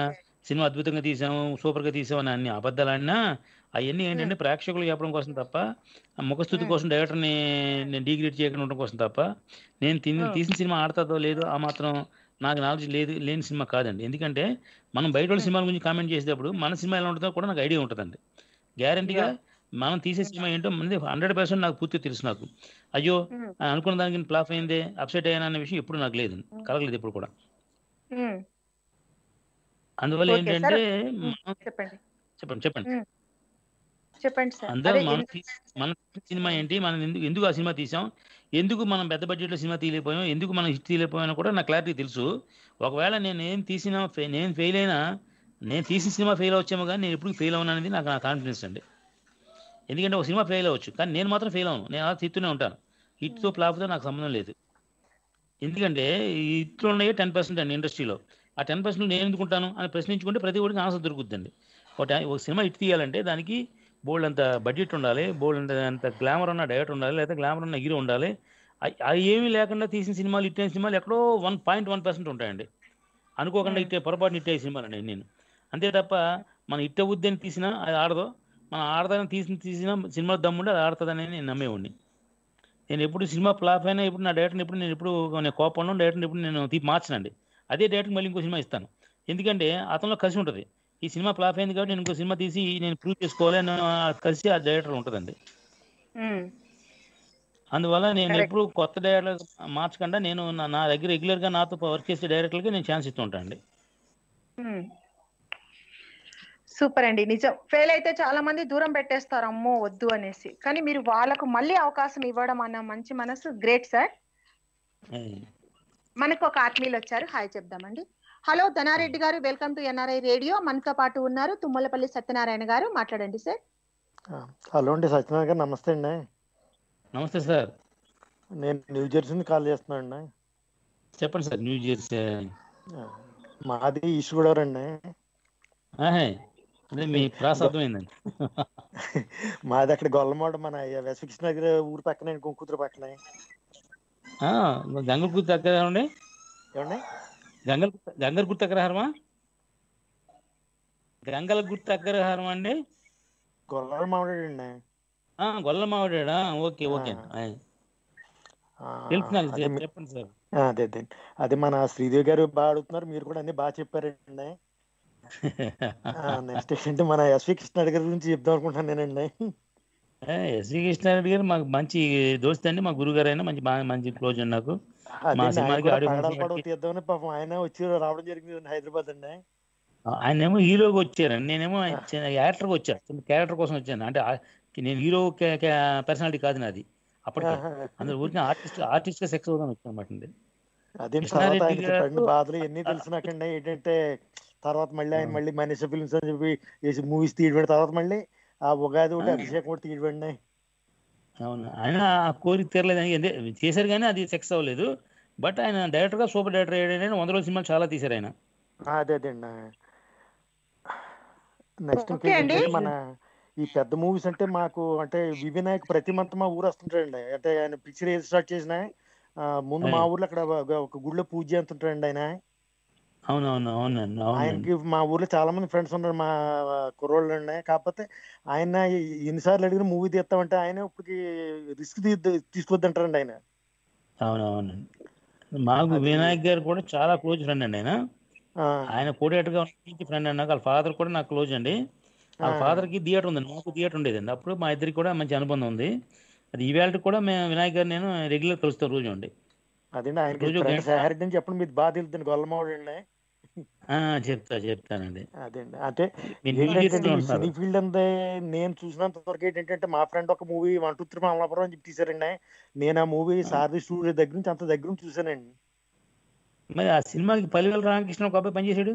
సినిమా అద్భుతంగా తీసాము సూపర్గా తీసాము అని అన్ని అబద్ధాలు ఆడినా అవన్నీ ఏంటంటే ప్రేక్షకులు చెప్పడం కోసం తప్ప ఆ ముఖస్థుతి మ్మ్. కోసం డైరెక్టర్ని నేను డిగ్రేడ్ చేయకుండా ఉండడం కోసం తప్ప నేను తిని మ్మ్. తీసిన సినిమా ఆడుతుందో లేదో ఆ మాత్రం నాకు నాలెడ్జ్ లేదు లేని సినిమా కాదండి ఎందుకంటే మనం బయట వాళ్ళ మ్మ్. సినిమాల గురించి కామెంట్ చేసేటప్పుడు మన సినిమా ఎలా ఉంటుందో కూడా నాకు ఐడియా ఉంటుందండి గ్యారంటీగా Yeah. మనం తీసే సినిమా ఏంటో మనది హండ్రెడ్ పర్సెంట్ నాకు పూర్తిగా తెలుసు నాకు అయ్యో మ్మ్. ఆ అనుకున్న దానికి ఫ్లాప్ అయిందే అప్సెట్ అయ్యాను అనే విషయం ఎప్పుడు నాకు లేదు కలగలేదు ఎప్పుడు కూడా మ్మ్. అందువల్ల ఓకే ఏంటంటే మ్మ్. మనం చెప్పండి చెప్పండి చెప్పండి చెప్పండి సార్ అందులో అదే మనం ఎన్- తీ- మన సినిమా ఏంటి మనం ఎందుకు ఎందుకు ఆ సినిమా తీసాం ఎందుకు మనం పెద్ద బడ్జెట్లో సినిమా తీయలేకపోయాం ఎందుకు మనం హిట్ తీయలేకపోయామో కూడా నాకు క్లారిటీ తెలుసు ఒకవేళ నేను ఏం తీసినా ఫె- నేను ఫెయిల్ అయినా నేను తీసిన సినిమా ఫెయిల్ అవచ్చేమో కానీ నేను ఎప్పుడు ఫెయిల్ అవును అనేది నాకు నా కాన్ఫిడెన్స్ అండి ఎందుకంటే ఒక సినిమా ఫెయిల్ అవ్వచ్చు కానీ నేను మాత్రం ఫెయిల్ అవును నేను అలా తీస్తూనే ఉంటాను హిట్తో ఫ్లాప్తో నాకు సంబంధం లేదు ఎందుకంటే హిట్లో ఉన్నాయి టెన్ పర్సెంట్ అండి ఇండస్ట్రీలో ఆ టెన్ పర్సెంట్ నేను ఎందుకుంటాను అని ప్రశ్నించుకుంటే ప్రతి ఒక్కరికి ఆన్సర్ దొరుకుతుందండి ఒక టై- ఒక సినిమా హిట్ తీయాలంటే దానికి బోల్డ్ అంత బడ్జెట్ ఉండాలి బోల్డ్ అంత అంత గ్లామర్ ఉన్న డైరెక్టర్ ఉండాలి లేదా గ్లామర్ ఉన్న హీరో ఉండాలి అయి- అవి ఏమీ లేకుండా తీసిన సినిమాలు హిట్ అయిన సినిమాలు ఎక్కడో వన్ పాయింట్ వన్ పర్సెంట్ ఉంటాయండి అనుకోకుండా Hmm. హిట్ పొరపాటు హిట్ అయ్యే సినిమాలు అండి నేను అంతే తప్ప మన హిట్ అవుద్ది అని తీసినా అది ఆడదు మనం ఆడదని తీసిన తీసిన సినిమా దమ్ముండి అది ఆడుతుందని నేను నమ్మేవాడిని నేను ఎప్పుడు సినిమా ఫ్లాప్ అయినా ఇప్పుడు నా డైరెక్టర్ని ఎప్పుడు నేను ఎప్పుడు నేను కోపంలో డైరెక్టర్ని ఎప్పుడు నేను తీపి మార్చనండి అదే డైరెక్టర్ మళ్ళీ ఇంకో సినిమా ఇస్తాను ఎందుకంటే అతనిలో కలిసి ఉంటుంది ఈ సినిమా ఫ్లాప్ అయింది కాబట్టి నేను ఇంకో సినిమా తీసి నేను ప్రూవ్ చేసుకోవాలి అని ఆ కలిసి ఆ డైరెక్టర్ ఉంటుందండి మ్మ్. అందువల్ల నేను Correct. ఎప్పుడు కొత్త డైరెక్టర్ మార్చకుండా నేను నా నా దగ్గర రెగ్యులర్గా నాతో వర్క్ చేసే డైరెక్టర్లకి నేను ఛాన్స్ ఇస్తుంటాను అండి మ్మ్. సూపర్ అండి నిజం ఫెయిల్ అయితే చాలా మంది దూరం పెట్టేస్తారు అమ్మో వద్దు అనేసి కానీ మీరు వాళ్ళకు మళ్ళీ అవకాశం ఇవ్వడం అన్న మంచి మనసు గ్రేట్ సార్ మనకు ఒక ఆత్మీయులు వచ్చారు హాయ్ చెప్దామండి హలో ధనారెడ్డి గారు వెల్కమ్ టు ఎన్ఆర్ఐ రేడియో మనతో పాటు ఉన్నారు తుమ్మలపల్లి సత్యనారాయణ గారు మాట్లాడండి సార్ ఆ, హలో అండి సత్యనారాయణ గారు నమస్తే అండి నమస్తే సార్ నేను న్యూ జెర్సీ నుంచి కాల్ చేస్తున్నాను అండి చెప్పండి సార్ న్యూ జెర్సీ ఆ, మాది ఈస్ట్ గోదావరి అండి ఆహే. అదే మీ ప్రాస అర్థమైందండి మాది అక్కడ గొల్లమాడ మన వెసకృష్ణ దగ్గర ఊరు పక్కనే కుంకుతురు పక్కనే ఆ, గంగల గుర్తు అగ్రహారం ఏమండి గంగల గంగల గుర్తు అగ్రహారమా గంగల గుర్తు అగ్రహారం అండి గొల్లవాడ మామిడి అండి ఆ, గొల్ల మావిడాడా ఓకే ఓకే ఆ. ఆయ్. ఆ, తెలుసు నాకు అదే మీ- చెప్పండి సార్ ఆ, అదే అదే అదే మన శ్రీదేవి గారు బాగా అడుగుతున్నారు మీరు కూడా అన్ని బాగా చెప్పారండి నెక్స్ట్ ఏంటంటే మన ఎస్వి కృష్ణ గారి గురించి చెప్దాం అనుకుంటున్నాను నేనండి ఎస్వి కృష్ణారెడ్డి గారు మాకు మంచి దోస్త్ అండి మా గురుగారు అయినా మంచి బాగా మంచి క్లోజ్ అండి నాకు అదే మా ఆయన సినిమాకి కూడా ఆడియో పగడాల ఫంక్షన్ పడవ పెట్టి- తీద్దామని పాపం ఆయన వచ్చి రావడం జరిగింది హైదరాబాద్ అండి ఆయన ఏమో హీరోగా వచ్చారండి నేనేమో యాక్టర్గా వచ్చాను క్యారెక్టర్ కోసం వచ్చాను అంటే ఆ- నేను హీరో పర్సనాలిటీ కాదు నాది అప్పటికే ఆహా. అందులో ఊరికి ఆర్టిస్ట్ ఆర్టిస్ట్ గా సెక్స్ అవుదాం వచ్చాను అనమాట అండి అదే తర్వాత కృష్ణారెడ్డి ఆయన గారు- చెప్పండి బాధలు ఎన్ని తెలిసినాకండి ఏంటంటే తర్వాత మళ్ళీ ఆయన ఆ. మళ్ళీ మనీష ఫిల్మ్స్ అని చెప్పి వేసి మూవీస్ తీయడం తర్వాత మళ్ళీ ఆ ఉగాది ఒకటి ఆ. అభిషేకం కూడా తీయడం అవును ఆయన ఆ కోరిక తీరలేదని అదే చేశారు కానీ అది సెక్స్ అవ్వలేదు బట్ ఆయన డైరెక్టర్ గా సూపర్ డైరెక్టర్ అయ్యాడని వంద రోజుల సినిమాలు చాలా తీశారు ఆయన అదే అదే అండి నెక్స్ట్ ఓకే అండి. ఇంకేంటంటే మన ఈ పెద్ద మూవీస్ అంటే మాకు అంటే వివినాయక్ ప్రతి మంత్ మా ఊరు వస్తుంటాడండి అంటే ఆయన పిక్చర్ ఏది స్టార్ట్ చేసినా ఆ, ముందు మా అయ్. ఊర్లో అక్కడ ఒక- ఒక గుడిలో పూజ చేస్తుంటాడండి ఆయన అవునవును అవునండి అవునండి ఆయనకి మా ఊర్లో చాలా మంది ఫ్రెండ్స్ ఉన్నారు మా కుర్రోళ్ళు అండి కాకపోతే ఆయన ఎన్నిసార్లు అడిగిన మూవీ తీస్తామంటే ఆయన ఇప్పటికి రిస్క్ తీసుకోవద్దంటారండి ఆయన అవునవునండి మాకు అది- వినాయక్ గారు కూడా చాలా క్లోజ్ ఫ్రెండ్ అండి ఆయన ఆ, ఆయన కోడేటర్గా నుంచి ఫ్రెండ్ అన్నాక వాళ్ళ ఫాదర్ కూడా నాకు క్లోజ్ అండి వాళ్ళ ఆ. ఫాదర్ కి థియేటర్ ఉందండి మాకు థియేటర్ ఉండేదండి అప్పుడు మా ఇద్దరికి కూడా మంచి అనుబంధం ఉంది అది ఈవేళ కూడా మేము వినాయక్ గారు నేను రెగ్యులర్ కలుస్తాం రోజు అండి అదేండి ఆయనకి రోజు ఫ్రెండ్ గంట- సహారెడ్డి అని చెప్పండి మీరు బాగా తెలుస్తుంది గొల్లమావుడు అండి ఆ, చెప్తా చెప్తానండి అదేండి అంటే మీరు న్యూ ఏంటంటే జెర్సీలో ఈ ఉంటున్నారు సినీ ఫీల్డ్ అందే నేను చూసినంత వరకు ఏంటంటే మా ఫ్రెండ్ ఒక movie one two three Amalapuram అని చెప్పి తీశారండి నేను ఆ మూవీ సారథి స్టూడియో దగ్గర నుంచి అంత దగ్గర నుంచి చూసానండి మరి ఆ సినిమాకి పల్లివేల రామకృష్ణ ఒక అబ్బాయి పనిచేశాడు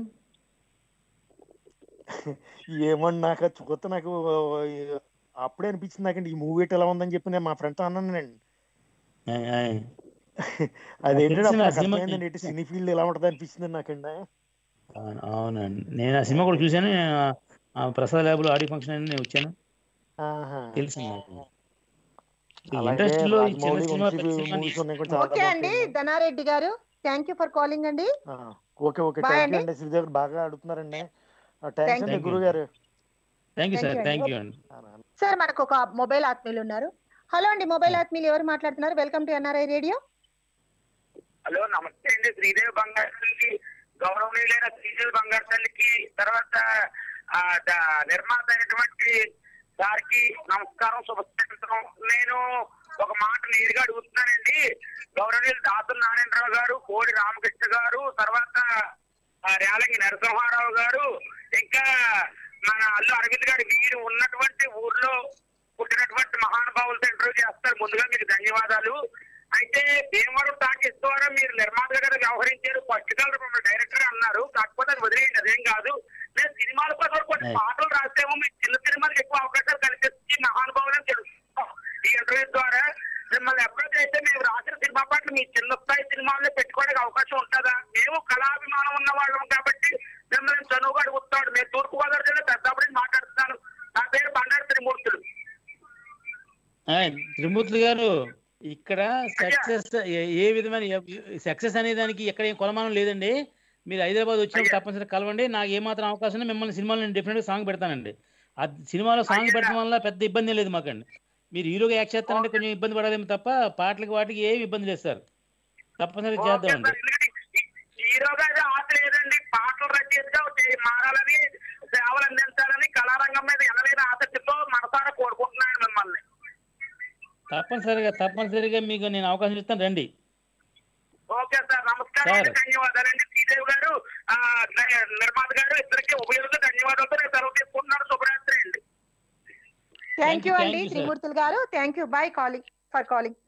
ఏమన్నా నాకు అది చూస్తే నాకు అప్పుడే అనిపించింది నాకండి ఈ మూవీ ఎలా ఉందని చెప్పి నేను మా ఫ్రెండ్తో అన్నానండి ఆయ్, ఆయ్. అదేంటంటే తెలిసిన అప్పుడు నాకు సినిమా- అర్థమైందండి ఇటు సినీ ఫీల్డ్ ఎలా ఉంటుంది అనిపించింది నాకండి అవును అవునండి నేను ఆ సినిమా కూడా చూశాను ఆ- ఆ ప్రసాద్ ల్యాబ్లో ఆడియో ఫంక్షన్ అని నేను వచ్చాను ఆహా. తెలుసు నాకు ఈ అలాగే ఇండస్ట్రీలో ఈ చిన్న రాజమౌళి సినిమా వంశీ పెద్ద సినిమా మూవీస్ ఉన్నాయి కూడా చాలా ఓకే అండి బాగుంటాయండి. ధనారెడ్డి గారు థ్యాంక్ యూ ఫర్ కాలింగ్ అండి ఆ, okay okay Bye thank you అండి. అండి శ్రీదేవి గారు బాగా అడుగుతున్నారండి థ్యాంక్స్ Thank అండి you. గురువు గారు thank you Thank sir you thank అండి. యూ అండి సార్ మనకు ఒక మొబైల్ ఆత్మీయులు ఉన్నారు హలో అండి మొబైల్ ఆత్మీయులు ఎవరు మాట్లాడుతున్నారు welcome to NRI radio hello నమస్తే అండి శ్రీదేవి బంగారు తల్లికి గౌరవనీయులైన శ్రీదేవి బంగారు తల్లికి తర్వాత ఆ, ద- నిర్మాత అయినటువంటి గారికి నమస్కారం శుభసాయంత్రం నేను ఒక మాట నేరుగా అడుగుతున్నానండి గౌరవనీయులు దాసు నారాయణరావు గారు కోడి రామకృష్ణ గారు తర్వాత ఆ, రేలంగి నరసింహారావు గారు ఇంకా మన అల్లు అరవింద్ గారు మీరు ఉన్నటువంటి ఊర్లో పుట్టినటువంటి మహానుభావులతో ఇంటర్వ్యూ చేస్తారు ముందుగా మీకు ధన్యవాదాలు అయితే భీమవరం టాకీస్ ద్వారా మీరు నిర్మాతగా వ్యవహరించారు ఫస్ట్ కాల్ మిమ్మల్ని డైరెక్టర్ అన్నారు కాకపోతే అది వదిలేయండి అదేం కాదు నేను సినిమాల కోసం కొన్ని Right. పాటలు రాసేమో మీకు చిన్న సినిమాలకు ఎక్కువ అవకాశాలు కల్పిస్తుంది మహానుభావులని తెలుస్తాం ఈ ఇంటర్వ్యూ ద్వారా మిమ్మల్ని అప్రోచ్ అయితే మేము రాసిన సినిమా పాటలు మీ చిన్న స్థాయి సినిమాల్లో పెట్టుకోవడానికి అవకాశం ఉంటుందా మేము కళాభిమానం ఉన్న వాళ్ళం కాబట్టి మిమ్మల్ని చనువుగా అడుగుతాడు మేము తూర్పుగోదావరి జిల్లా పెద్దపడి మాట్లాడుతున్నాను నా పేరు బండారు త్రిమూర్తులు ఆయ్, త్రిమూర్తులు గారు ఇక్కడ సక్సెస్ ఏ విధమైన సక్సెస్ అనే దానికి ఎక్కడ ఏం కొలమానం లేదండి మీరు హైదరాబాద్ వచ్చినప్పుడు అయ్యా. తప్పనిసరి కలవండి నాకు ఏమాత్రం అవకాశం ఉన్నా మిమ్మల్ని సినిమాలో నేను డెఫినెట్గా సాంగ్ పెడతానండి ఆ సినిమాలో సాంగ్ అయ్యా. పెట్టడం వల్ల పెద్ద ఇబ్బంది ఏం లేదు మాకండి మీరు హీరోగా యాక్ట్ చేస్తారంటే కొంచెం ఇబ్బంది పడదేమో తప్ప పాటలకి వాటికి ఏమి ఇబ్బంది లేదు సార్ తప్పనిసరి ఓకే చేద్దామండి సార్, ఎందుకంటే హీరోగా అయితే ఆశ లేదండి పాటలు రచయితగా చే- మారాలని సేవలు అందించాలని కళారంగం మీద ఎనలేని ఆసక్తితో మనసారా కోరుకుంటున్నాను మిమ్మల్ని తప్పనిసరిగా తప్పనిసరిగా మీకు నేను అవకాశం ఇస్తాను రండి ఓకే సార్ నమస్కారం సార్. అండి ధన్యవాదాలండి శ్రీదేవి గారు ఆ, న- నిర్మాత గారు ఇద్దరికి ఉపయోగ ధన్యవాదాలతో నేను సెలవు తీసుకుంటున్నాను శుభరాత్రి అండి థ్యాంక్ యూ you, అండి thank you, sir. త్రిమూర్తులు గారు thank you bye calling for calling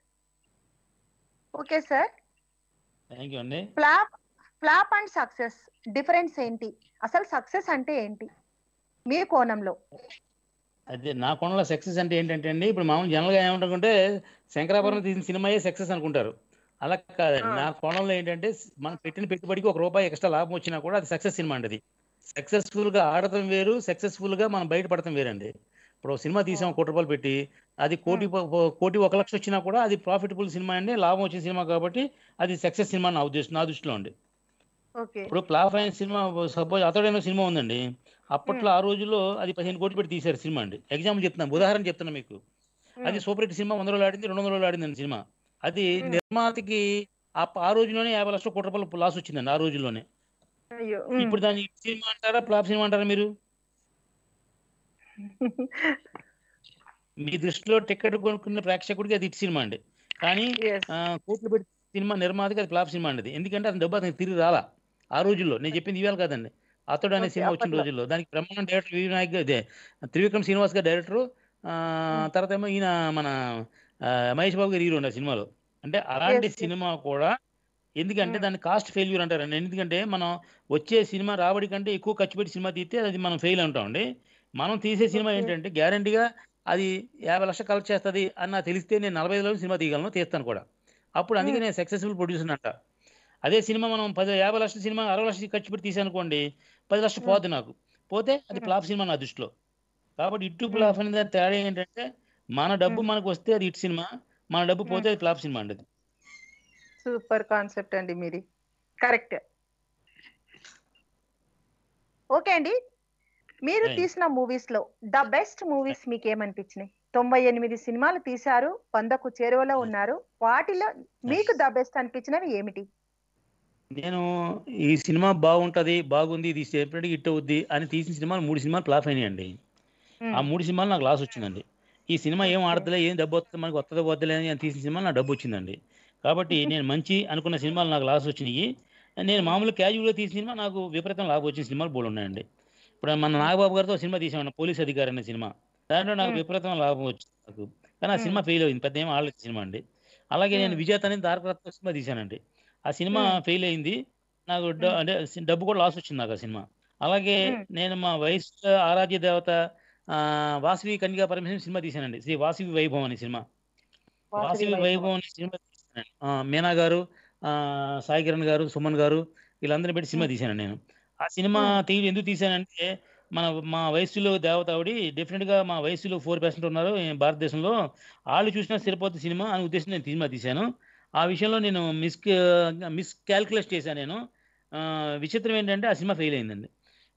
okay sir thank you అండి flop flop and success difference ఏంటి అసలు సక్సెస్ అంటే ఏంటి మీ కోణంలో అదే నా కోణంలో సక్సెస్ అంటే ఏంటంటే అండి ఇప్పుడు మామూలు జనరల్గా ఏమంటారంటే శంకరాభరణం తీసిన సినిమాయే సక్సెస్ అనుకుంటారు అలా కాదండి నా కోణంలో ఏంటంటే మనం పెట్టిన పెట్టుబడికి ఒక రూపాయి ఎక్స్ట్రా లాభం వచ్చినా కూడా అది సక్సెస్ సినిమా అండి అది సక్సెస్ఫుల్ గా ఆడటం వేరు సక్సెస్ఫుల్ గా మనం బయటపడటం వేరండి ఇప్పుడు ఒక సినిమా తీసాం కోటి రూపాయలు పెట్టి అది కోటి ప- ప- కోటి ఒక లక్ష వచ్చినా కూడా అది ప్రాఫిటబుల్ సినిమా అండి లాభం వచ్చిన సినిమా కాబట్టి అది సక్సెస్ సినిమా నా ఉద్దేశం నా దృష్టిలో అండి ఓకే ఇప్పుడు ప్లాఫ్ అయిన సినిమా సపోజ్ అతడైన సినిమా ఉందండి అప్పట్లో ఆ రోజుల్లో అది పదిహేను కోట్లు పెట్టి తీశారు సినిమా అండి ఎగ్జాంపుల్ చెప్తున్నాను ఉదాహరణ చెప్తున్నా మీకు అది సూపర్ హిట్ సినిమా వంద రోజులు ఆడింది రెండు వందల రోజులు ఆడిందండి సినిమా అది Hmm. నిర్మాతకి ఆ ప- ఆ రోజులోనే యాభై లక్షల కోట్ల రూపాయలు లాస్ వచ్చిందండి ఆ రోజుల్లోనే అయ్యో ఇప్పుడు దాన్ని హిట్ సినిమా అంటారా ఫ్లాప్ సినిమా అంటారా మీరు మీ దృష్టిలో టికెట్ కొనుక్కున్న ప్రేక్షకుడికి అది హిట్ సినిమా అండి కానీ Yes. ఆ, కోట్లు పెట్టి సినిమా నిర్మాతకి అది ఫ్లాప్ సినిమా అండి ఎందుకంటే అతని డబ్బు అతనికి తిరిగి రాలా ఆ రోజుల్లో నేను చెప్పింది ఇవాళ కాదండి అతడు అనే Okay, సినిమా వచ్చిన అప్పట్లో. రోజుల్లో దానికి బ్రహ్మాండం డైరెక్టర్ వి వినాయక్ గారు- ఇదే త్రివిక్రమ్ శ్రీనివాస్ గారు డైరెక్టర్ తర్వాత ఏమో ఈయన మన ఆ, మహేష్ బాబు గారు హీరో ఉండే సినిమాలో అంటే అలాంటి Yes, yes. సినిమా కూడా ఎందుకంటే Hmm. దాన్ని కాస్ట్ ఫెయిల్యూర్ అంటారండి ఎందుకంటే మనం వచ్చే సినిమా రాబడి కంటే ఎక్కువ ఖర్చు పెట్టి సినిమా తీస్తే అది మనం ఫెయిల్ అంటామండి మనం తీసే సినిమా Okay. ఏంటంటే గ్యారంటీగా అది యాభై లక్షలు కలెక్ట్ చేస్తుంది అని నాకు తెలిస్తే నేను నలభై ఐదులో సినిమా తీయగలను తీస్తాను కూడా అప్పుడు అందుకే నేను సక్సెస్ఫుల్ ప్రొడ్యూసర్ అంట అదే సినిమా మనం పది యాభై లక్షల సినిమా అరవై లక్షలు ఖర్చు పెట్టి తీసానుకోండి పది లక్షలు Hmm. పోతుంది నాకు పోతే అది Hmm. ఫ్లాప్ సినిమా నా దృష్టిలో కాబట్టి ఇటు ఫ్లాప్ అనేది తేడా ఏంటంటే మన డబ్బు Hmm. మనకు వస్తే అది హిట్ సినిమా మన డబ్బు పోతే అది ఫ్లాప్ సినిమా అండి అది. సూపర్ కాన్సెప్ట్ అండి మీది కరెక్ట్ ఓకే అండి మీరు Right. తీసిన మూవీస్ లో ద బెస్ట్ మూవీస్ మీకు ఏమనిపించినాయి తొంభై ఎనిమిది సినిమాలు తీశారు వందకు చేరువలో ఉన్నారు వాటిలో మీకు ద బెస్ట్ అనిపించినవి ఏమిటి నేను ఈ సినిమా బాగుంటది బాగుంది ఇది సెపరేట్ హిట్ అవుద్ది అని తీసిన సినిమాలు మూడు సినిమాలు ఫ్లాప్ అయినాయండి ఆ మూడు సినిమాలు నాకు లాస్ వచ్చిందండి ఈ సినిమా ఏం Okay. ఆడతలే ఏం డబ్బు వస్తుంది మనకు వస్తుందో వద్దలే అని తీసిన సినిమా నాకు డబ్బు వచ్చిందండి కాబట్టి నేను మంచి అనుకున్న సినిమాలు నాకు లాస్ వచ్చినాయి నేను మామూలు క్యాజువల్గా తీసిన సినిమా నాకు విపరీతం లాభం వచ్చిన సినిమాలు బోల్ ఉన్నాయండి ఇప్పుడు మన నాగబాబు గారితో సినిమా తీసామన్న పోలీస్ అధికారి అనే సినిమా దాంట్లో నాకు Hmm. విపరీతం లాభం వచ్చింది నాకు కానీ ఆ Hmm. సినిమా ఫెయిల్ అయింది పెద్ద ఏం ఆడలేదు సినిమా అండి అలాగే నేను Hmm. విజేత అనేది తారకరత్న సినిమా తీశానండి ఆ సినిమా Hmm. ఫెయిల్ అయింది నాకు డ- Hmm. అంటే సి- డబ్బు కూడా లాస్ వచ్చింది నాకు ఆ సినిమా అలాగే Hmm. నేను మా వయసు ఆరాధ్య దేవత ఆ, వాసవి కన్యకా పరమేశ్వరం సినిమా తీశానండి శ్రీ వాసవి వైభవం అనే సినిమా వాసవి వైభవం అనే సినిమా తీశానండి ఆ, మీనా గారు ఆ, సాయి కిరణ్ గారు సుమన్ గారు వీళ్ళందరినీ పెట్టి సినిమా Hmm. తీశాను నేను ఆ సినిమా Hmm. తీయ ఎందుకు తీశానంటే మన మా వయసులో దేవత ఆవిడ డెఫినెట్ గా మా వయసులో ఫోర్ పర్సెంట్ ఉన్నారు ఈ భారతదేశంలో వాళ్ళు చూసినా సరిపోతుంది సినిమా అనే ఉద్దేశం నేను సినిమా తీశాను ఆ విషయంలో నేను మిస్ మిస్ క్యాల్కులేట్ చేశాను నేను ఆ, విచిత్రం ఏంటంటే ఆ సినిమా ఫెయిల్ అయిందండి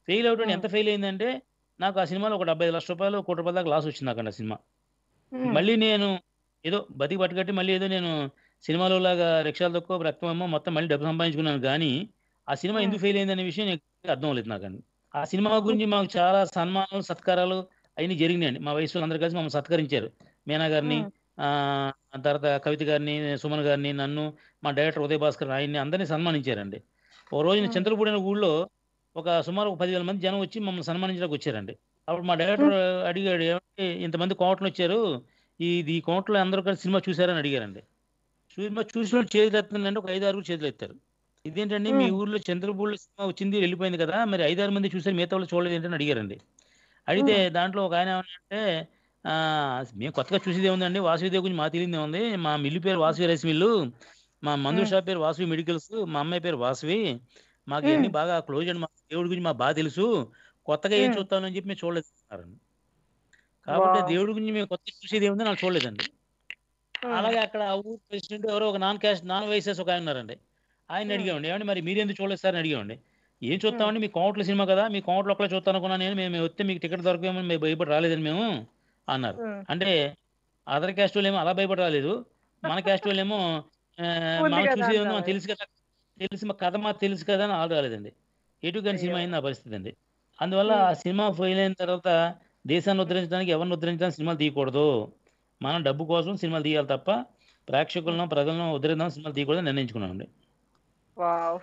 ఫెయిల్ అవడం Hmm. ఎంత ఫెయిల్ అయిందంటే నాకు ఆ సినిమాలో ఒక డెబ్బై ఐదు లక్షల రూపాయలు కోటి రూపాయల దాకా లాస్ వచ్చింది నాకు ఆ సినిమా ఉమ్, మళ్ళీ నేను ఏదో బతికి పట్టుకట్టి మళ్ళీ ఏదో నేను సినిమాలో లాగా రిక్షాలు తక్కువ రక్తం ఏమో మొత్తం మళ్ళీ డబ్బు సంపాదించుకున్నాను కానీ ఆ సినిమా Hmm. ఎందుకు ఫెయిల్ అయిందనే విషయం నాకు అర్థం లేదు నాకు ఆ సినిమా గురించి మాకు చాలా సన్మానాలు సత్కారాలు అవన్నీ జరిగినాయండి మా వయసు అందరు కలిసి మమ్మల్ని సత్కరించారు మీనా గారిని ఉమ్, ఆ తర్వాత కవిత గారిని సుమన్ గారిని నన్ను మా డైరెక్టర్ ఉదయ్ భాస్కర్ ఆయన్ని అందరినీ సన్మానించారండి ఓ రోజున Hmm. చంద్రపూడి అనే ఊళ్ళో ఒక సుమారు ఒక పదివేల మంది జనం వచ్చి మమ్మల్ని సన్మానించడానికి వచ్చారండి అప్పుడు మా డైరెక్టర్ అడిగాడు ఏమంటే ఇంతమంది కోట్లు వచ్చారు ఇది ఈ కోట్లో అందరూ కలిసి సినిమా చూసారని అడిగారండి సినిమా చూసిన వాళ్ళు చేతులు ఎత్తుందంటే ఒక ఐదు ఆరుగురు చేతులు ఎత్తారు ఇదేంటండి మీ Hmm. ఊర్లో చంద్రపూడి సినిమా వచ్చింది వెళ్ళిపోయింది కదా మరి ఐదారు మంది చూసారు మిగతా వాళ్ళు చూడలేదు ఏంటని అడిగారండి అడిగితే దాంట్లో ఒక ఆయన ఏమన్నాడంటే ఆ, మేము కొత్తగా చూసేది ఏముందండి వాసవిదేవి గురించి మా తెలియదు ఏముంది మా మిల్లు పేరు వాసవి రైస్ మిల్లు మా మందు Hmm. షాప్ పేరు వాసవి మెడికల్స్ మా అమ్మాయి పేరు వాసవి మాకు ఇవన్నీ Hmm. బాగా క్లోజ్ అండి మా దేవుడి గురించి మాకు బాగా తెలుసు కొత్తగా ఏం Hmm. చూస్తాను అని చెప్పి మేము చూడలేదు అన్నారండి కాబట్టి Wow. దేవుడి గురించి మేము కొత్తగా చూసేది ఏముంది నాకు చూడలేదండి ఉమ్, అలాగే అక్కడ ఆ ఊరు ప్రెసిడెంట్ ఎవరో ఒక నాన్ క్యాస్ట్ నాన్ వైసెస్ ఒక ఆయన ఉన్నారండి ఆయన Hmm. అడిగామండి ఏమండి మరి మీరు ఎందుకు చూడలేదు సార్ అని అడిగామండి ఏం చూస్తామండి మీ కోట్ల సినిమా కదా మీ కోట్ల ఒక్కలే చూస్తాను అనుకున్నాను నేను మేము వస్తే మీకు టికెట్ దొరకమని మేము భయపడి రాలేదని మేము అన్నారు ఉమ్, అంటే అదర్ క్యాస్ట్ వాళ్ళు ఏమో అలా భయపడి రాలేదు మన క్యాస్ట్ వాళ్ళు ఏమో ఆ, ఉంది మనం కదా చూసేది అంటారు. మాకు తెలుసు కదా తెలిసి మా కథ మాకు తెలుసు కదా అని ఆలు రాలేదండి ఎటు కానీ సినిమా అయ్యో. అయింది నా పరిస్థితి అండి అందువల్ల ఆ సినిమా ఫెయిల్ అయిన తర్వాత దేశాన్ని ఉద్ధరించడానికి ఎవరిని ఉద్ధరించడానికి సినిమాలు తీయకూడదు మనం డబ్బు కోసం సినిమాలు తీయాలి తప్ప ప్రేక్షకులను ప్రజలను ఉద్ధరించడానికి సినిమాలు తీయకూడదు నిర్ణయించుకున్నామండి వావ్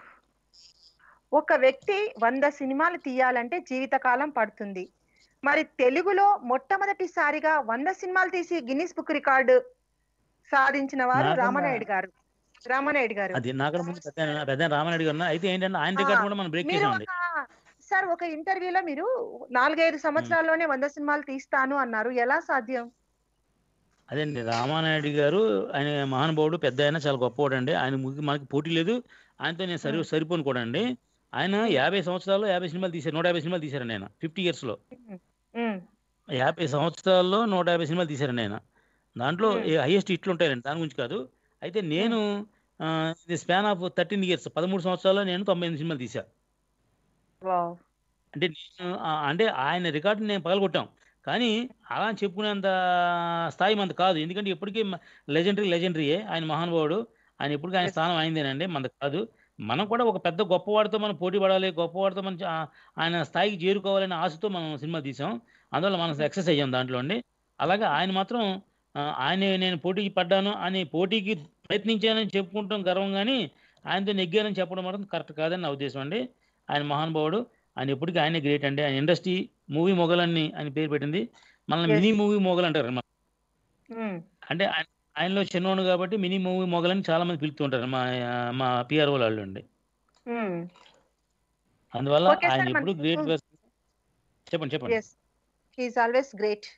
ఒక వ్యక్తి వంద సినిమాలు తీయాలంటే జీవితకాలం పడుతుంది మరి తెలుగులో మొట్టమొదటిసారిగా వంద సినిమాలు తీసి గిన్నిస్ బుక్ రికార్డు సాధించిన వారు నాకన్నా- రామనాయుడు గారు రామనాయుడు గారు అది నాకన్నా ముందు పెద్ద పెద్ద రామనాయుడు గారు ఉన్నారు. అయితే ఏంటంటే ఆయన రికార్డు కూడా మనం బ్రేక్ మీరు చేసామండి ఒక సార్ ఒక ఇంటర్వ్యూలో మీరు నాలుగైదు సంవత్సరాల్లోనే వంద సినిమాలు తీస్తాను అన్నారు ఎలా సాధ్యం అదేండి రామానాయుడు గారు ఆయన మహానుభావుడు పెద్ద ఆయన చాలా గొప్పవాడు అండి ఆయన ముగ్గు- మనకి పోటీ లేదు ఆయనతో నేను సరి సరిపోను కూడా అండి ఆయన యాభై సంవత్సరాల్లో యాభై సినిమాలు తీశారు నూట యాభై సినిమాలు తీశారండి ఆయన ఫిఫ్టీ ఇయర్స్లో ఉమ్, యాభై సంవత్సరాల్లో నూట యాభై సినిమాలు తీశారండి ఆయన దాంట్లో Hmm. హైయెస్ట్ ఇట్లు ఉంటాయండి దాని గురించి కాదు అయితే నేను ఆ, ఇది స్పాన్ ఆఫ్ థర్టీన్ ఇయర్స్ పదమూడు సంవత్సరాల్లో నేను తొంభై ఎనిమిది సినిమాలు తీశాను వావ్ అంటే నేను ఆ, అంటే ఆయన రికార్డు నేను పగలగొట్టాం కానీ అలా అని చెప్పుకునేంత స్థాయి మనది కాదు ఎందుకంటే ఇప్పటికీ లెజెండరీ లెజెండరీయే ఆయన మహానుభావుడు ఆయన ఇప్పటికీ ఆయన Yes. స్థానం అయిందేనండి మనది కాదు మనం కూడా ఒక పెద్ద గొప్పవాడితో మనం పోటీ పడాలి గొప్పవాడితో మనం చా- ఆయన స్థాయికి చేరుకోవాలనే ఆశతో మనం సినిమా తీసాం అందువల్ల మనం సక్సెస్ అయ్యాం దాంట్లో అండి అలాగే ఆయన మాత్రం ఆ, ఆయన నేను పోటీకి పడ్డాను అని పోటీకి ప్రయత్నించానని చెప్పుకుంటాం గర్వం కానీ ఆయనతో నెగ్గానని చెప్పడం మాత్రం కరెక్ట్ కాదని నా ఉద్దేశం అండి ఆయన మహానుభావుడు ఆయన ఎప్పటికీ ఆయనే గ్రేట్ అండి ఆయన ఇండస్ట్రీ మూవీ మొగలని ఆయన పేరు పెట్టింది మనల్ని Yes. మినీ మూవీ మొగలు అంటారు అన్నమాట. ఉమ్, అంటే ఆయన- ఆయనలో చిన్నోడు కాబట్టి మినీ మూవీ మొగలని చాలా మంది పిలుస్తుంటారు మా మా పిఆర్ఓ వాళ్ళు అండి ఉమ్. అందువల్ల Okay, sir, ఆయన మన- ఎప్పుడు గ్రేట్ Hmm. పర్సన్ చెప్పండి చెప్పండి yes he's always great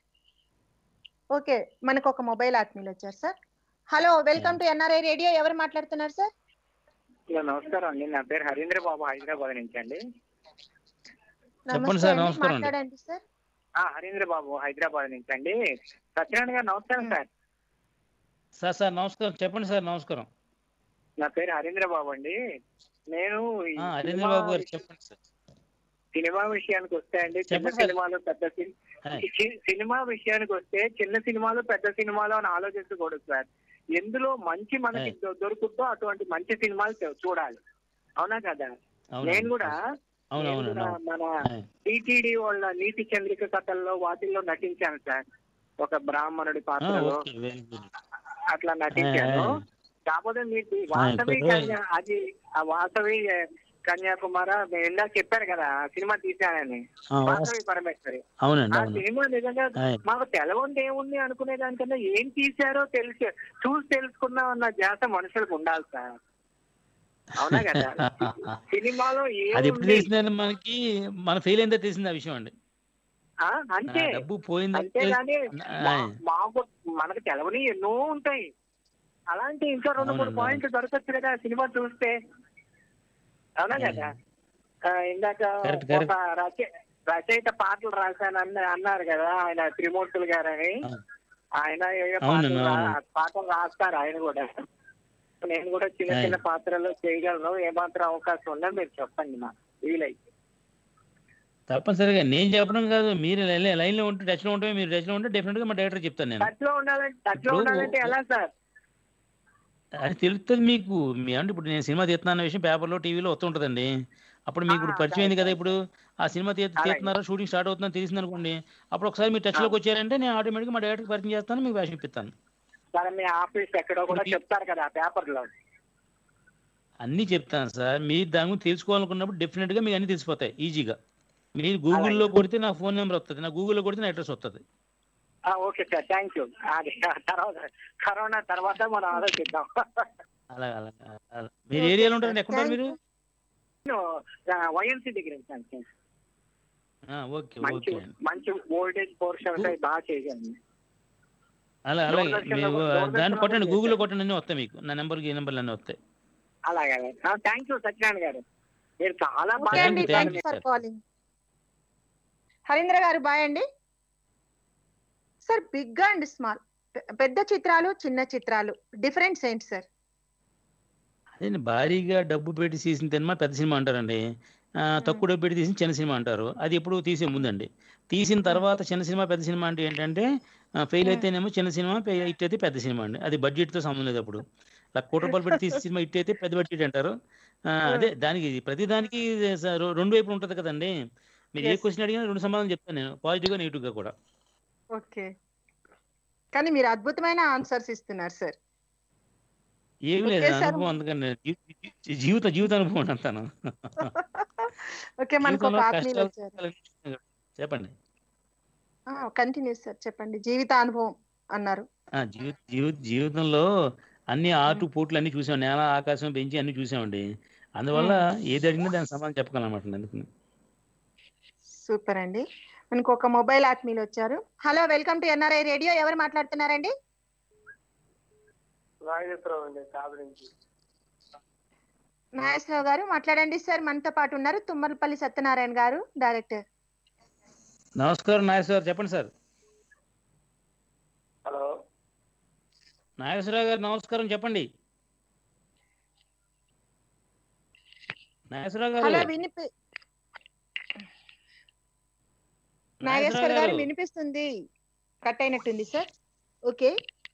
okay మనకు ఒక మొబైల్ ఆత్మీయులు వచ్చారు sir hello welcome to NRI radio ఎవరు మాట్లాడుతున్నారు సార్ హలో నమస్కారం అండి నా పేరు హరీంద్ర బాబు హైదరాబాద్ నుంచి అండి చెప్పండి నమస్తే సార్, అండి, నమస్కారం అండి. మాట్లాడండి సార్ ఆ, హరీంద్ర బాబు హైదరాబాద్ నుంచి అండి సత్యనారాయణ గారు నమస్కారం సార్ సార్ సార్ నమస్కారం చెప్పండి సార్ నమస్కారం నా పేరు హరీంద్ర బాబు అండి నేను ఈ ఆ, హరీంద్ర సినిమా బాబు గారు చెప్పండి సార్ సినిమా విషయానికి వస్తే అండి చిన్న చెప్పండి సార్. సినిమాలు పెద్ద సిని- హాయ్. చి- సినిమా విషయానికి వస్తే చిన్న సినిమాలు పెద్ద సినిమాలు అని ఆలోచించకూడదు సార్ ఎందులో మంచి మనకి దొ- దొరుకుతుందో అటువంటి మంచి సినిమాలు చూ- చూడాలి అవునా కదా అవును నేను కూడా అవును నేను అవును కూడా అవును మన హాయ్. టీటీడీ వాళ్ళ నీతి చంద్రిక కథల్లో వాటిల్లో నటించాను సార్ ఒక బ్రాహ్మణుడి ఆ, పాత్రలో ఓకే వెరీ గుడ్ అట్లా నటించాను హాయ్. కాకపోతే మీకు వాసవి ఇప్పుడు- కన్యా అది ఆ వాసవి కన్యాకుమార నేను ఇందాక చెప్పాను కదా ఆ సినిమా తీశానని ఆ, వాస్- వాసవి పరమేశ్వరి అవునండి ఆ అవును సినిమా నిజంగా హాయ్. మాకు తెలవంది ఏముంది అనుకునే దానికన్నా ఏం తీశారో తెలిసి చూసి తెలుసుకుందాం అన్న ధ్యాస మనుషులకు ఉండాలి సార్ అవునా కదా సినిమాలో అది ఎప్పుడు ఏముంది తెలిసిందండి మనకి మన ఫెయిల్ అయిందో తెలిసింది ఆ విషయం అండి ఆ, అంతే ఆ, డబ్బు పోయిందంటే అంతేగాని మా- హాయ్. మాకు మనకు తెలవని ఎన్నో ఉంటాయి అలాంటి ఇంకా రెండు మూడు అవునండి, పాయింట్లు దొరకచ్చు కదా సినిమా చూస్తే అవునా కదా ఆ, ఇందాక Correct, correct. ఒక రచ- రచయిత పాటలు రాశాను అన్న అన్నారు కదా ఆయన త్రిమూర్తులు గారని ఆ. ఆయన ఏ ఏ అవునండి, పాటలు రా- అవును. పాటలు రాస్తారు ఆయన కూడా నేను కూడా చిన్న ఆయ్. చిన్న పాత్రలు చేయగలను ఏమాత్రం అవకాశం ఉందో మీరు చెప్పండి నాకు వీలైతే తప్పనిసరిగా నేను చెప్పడం కాదు మీరు లైన్- లైన్లో ఉంటే టచ్లో ఉంటే మీరు టచ్లో ఉంటే డెఫినెట్గా మా డైరెక్టర్ చెప్తాను నేను టచ్ లో ఉండాలంటే టచ్ లో ఇప్పుడు- ఉండాలంటే ఎలా సార్ అది తెలుస్తుంది మీకు మీ అంటే ఇప్పుడు నేను సినిమా తీస్తున్నాను అనే విషయం పేపర్లో టీవీలో వస్తూ ఉంటుందండి అప్పుడు మీకు ఇప్పుడు ఆ, పరిచయం అయింది కదా సరే, ఇప్పుడు ఆ సినిమా తీ అలాగే. తీస్తున్నారా షూటింగ్ స్టార్ట్ అవుతుందని తెలిసింది అనుకోండి అప్పుడు ఒకసారి మీరు టచ్లోకి వచ్చారంటే నేను ఆటోమేటిక్గా మా డైరెక్టర్ పరిచయం చేస్తాను మీకు వేషం ఇప్పిస్తాను సరే మీ ఆఫీస్ ఎక్కడో కూడా చెప్తారు కదా పేపర్ లో అన్నీ చెప్తాను సార్ మీరు దాని గురించి తెలుసుకోవాలనుకున్నప్పుడు డెఫినెట్గా మీకు అన్నీ తెలిసిపోతాయి ఈజీగా మీరు గూగుల్లో కొడితే నా ఫోన్ నెంబర్ వస్తుంది నా గూగుల్లో కొడితే నా అడ్రస్ వస్తుంది ఓకే సార్ థ్యాంక్ యూ అది తర్వాత కరోనా తర్వాత మనం ఆలోచిద్దాం అలా అలా అలా. మీరు ఏరియాలో ఉంటారండి ఎక్కడ ఉంటారు మీరు వైఎన్సీ దగ్గర ఉంటాను సార్. ఆ, ఓకే మంచి ఓకే అండి మంచి ఓల్డేజ్ పోర్షన్స్ అవి బాగా చేయండి అలా అలాగే దూరదర్శన్లో- మీరు దూరదర్శన్లో దాన్ని కూడా కొట్టండి గూగుల్లో చేశారు. కొట్టండి అన్నీ వస్తాయి మీకు నా నెంబర్కి ఈ నెంబర్లు అన్నీ వస్తాయి అలాగే థ్యాంక్ యూ సత్యనారాయణ గారు మీరు చాలా ఓకే బాగా అండి Thank you, thank thank you you, for sir. Calling Harindra గారు బాయ్ అండి సార్ బిగ్ అండ్ స్మాల్ పెద్ద చిత్రాలు చిన్న చిత్రాలు డిఫరెన్స్ ఏంటి సార్ అదే భారీగా డబ్బు పెట్టి తీసిన సినిమా పెద్ద సినిమా అంటారండి ఆ, తక్కువ డబ్బు పెట్టి తీసిన చిన్న సినిమా అంటారు అది ఎప్పుడు తీసే ముందండి తీసిన తర్వాత చిన్న సినిమా పెద్ద సినిమా అంటే ఏంటంటే ఫెయిల్ అయితేనేమో చిన్న సినిమా హిట్ అయితే పెద్ద సినిమా అండి అది budget తో సంబంధం లేదు అప్పుడు లక్ష కోటి రూపాయలు పెట్టి తీసిన సినిమా హిట్ అయితే పెద్ద బడ్జెట్ అంటారు ఆ, అదే దానికి ప్రతి దానికి స- రె- రెండు వైపులు ఉంటుంది కదండి మీరు ఏ Yes. క్వశ్చన్ అడిగినా రెండు సమాధానం చెప్తాను నేను పాజిటివ్గా నెగిటివ్గా కూడా ఓకే కానీ మీరు అద్భుతమైన ఆన్సర్స్ ఇస్తున్నారు సార్ ఏమి లేదు Okay, sir. అనుభవం అందుకని జీ- జీ- జీవిత జీవిత అనుభవం అంటాను ఓకే మనకు ఒక జీవితంలో ఆత్మీయులు కష్టాలు వచ్చారు చెప్పండి కంటిన్యూ సార్ చెప్పండి జీవిత అనుభవం అన్నారు ఆ, జీవి జీవి జీవితంలో అన్ని ఆటు పోట్లు అన్ని చూసాం నేల ఆకాశం పెంచి అన్ని చూసామండి అందువల్ల ఏది అడిగినా దానికి సమాధానం చెప్పగలం అనమాట అందుకని సూపర్ అండి మనకు ఒక మొబైల్ ఆత్మీయులు వచ్చారు hello welcome to NRI radio ఎవరు మాట్లాడుతున్నారండి నాగేశ్వరరావు అండి కాదు నుంచి నాగేశ్వరరావు గారు మాట్లాడండి సార్ మనతో పాటు ఉన్నారు తుమ్మలపల్లి సత్యనారాయణ గారు డైరెక్టర్ నమస్కారం నాగేశ్వర గారు చెప్పండి సార్ హలో నాగేశ్వరరావు గారు నమస్కారం చెప్పండి నాగేశ్వరరావు హలో గారు వినిపి నాగేశ్వర్ నాగేశ్వరరావు గారు గారు వినిపిస్తుంది కట్ అయినట్టుంది సార్ ఓకే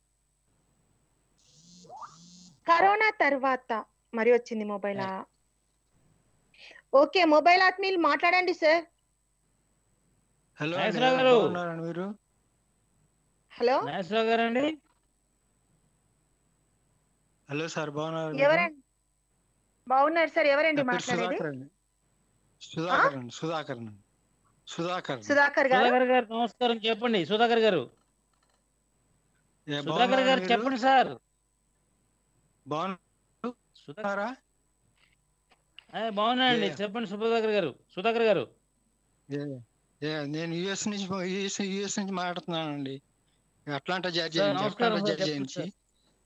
కరోనా తర్వాత మరి వచ్చింది మొబైల్ ఓకే మొబైల్ ఆత్మీయులు మాట్లాడండి సార్ హలో నాగేశ్వరరావు గారు. బాగున్నారండి మీరు హలో నాగేశ్వరరావు గారు అండి హలో సార్ బాగున్నారు ఎవరండి బాగున్నారు సార్ ఎవరండి మాట్లాడేది సుధాకర్ అండి సుధాకర్ అండి సుధాకర్ అండి సుధాకర్ సుధాకర్ గారు సుధాకర్ గారు నమస్కారం చెప్పండి సుధాకర్ గారు ఏ, సుధాకర్ బాగున్నారా గారు మీరు? చెప్పండి సార్ బాగున్నారా సుధాకర్ ఆ, బాగున్నా అండి ఏ. చెప్పండి సుధాకర్ గారు సుధాకర్ గారు ఏ- ఏ, నేను యుఎస్ నుంచి యుఎస్ యుఎస్ నుంచి మాట్లాడుతున్నానండి అట్లాంటా జార్జియా సార్, నుంచి నమస్కారం అట్లాంటా సార్, జార్జియా చెప్పండి నుంచి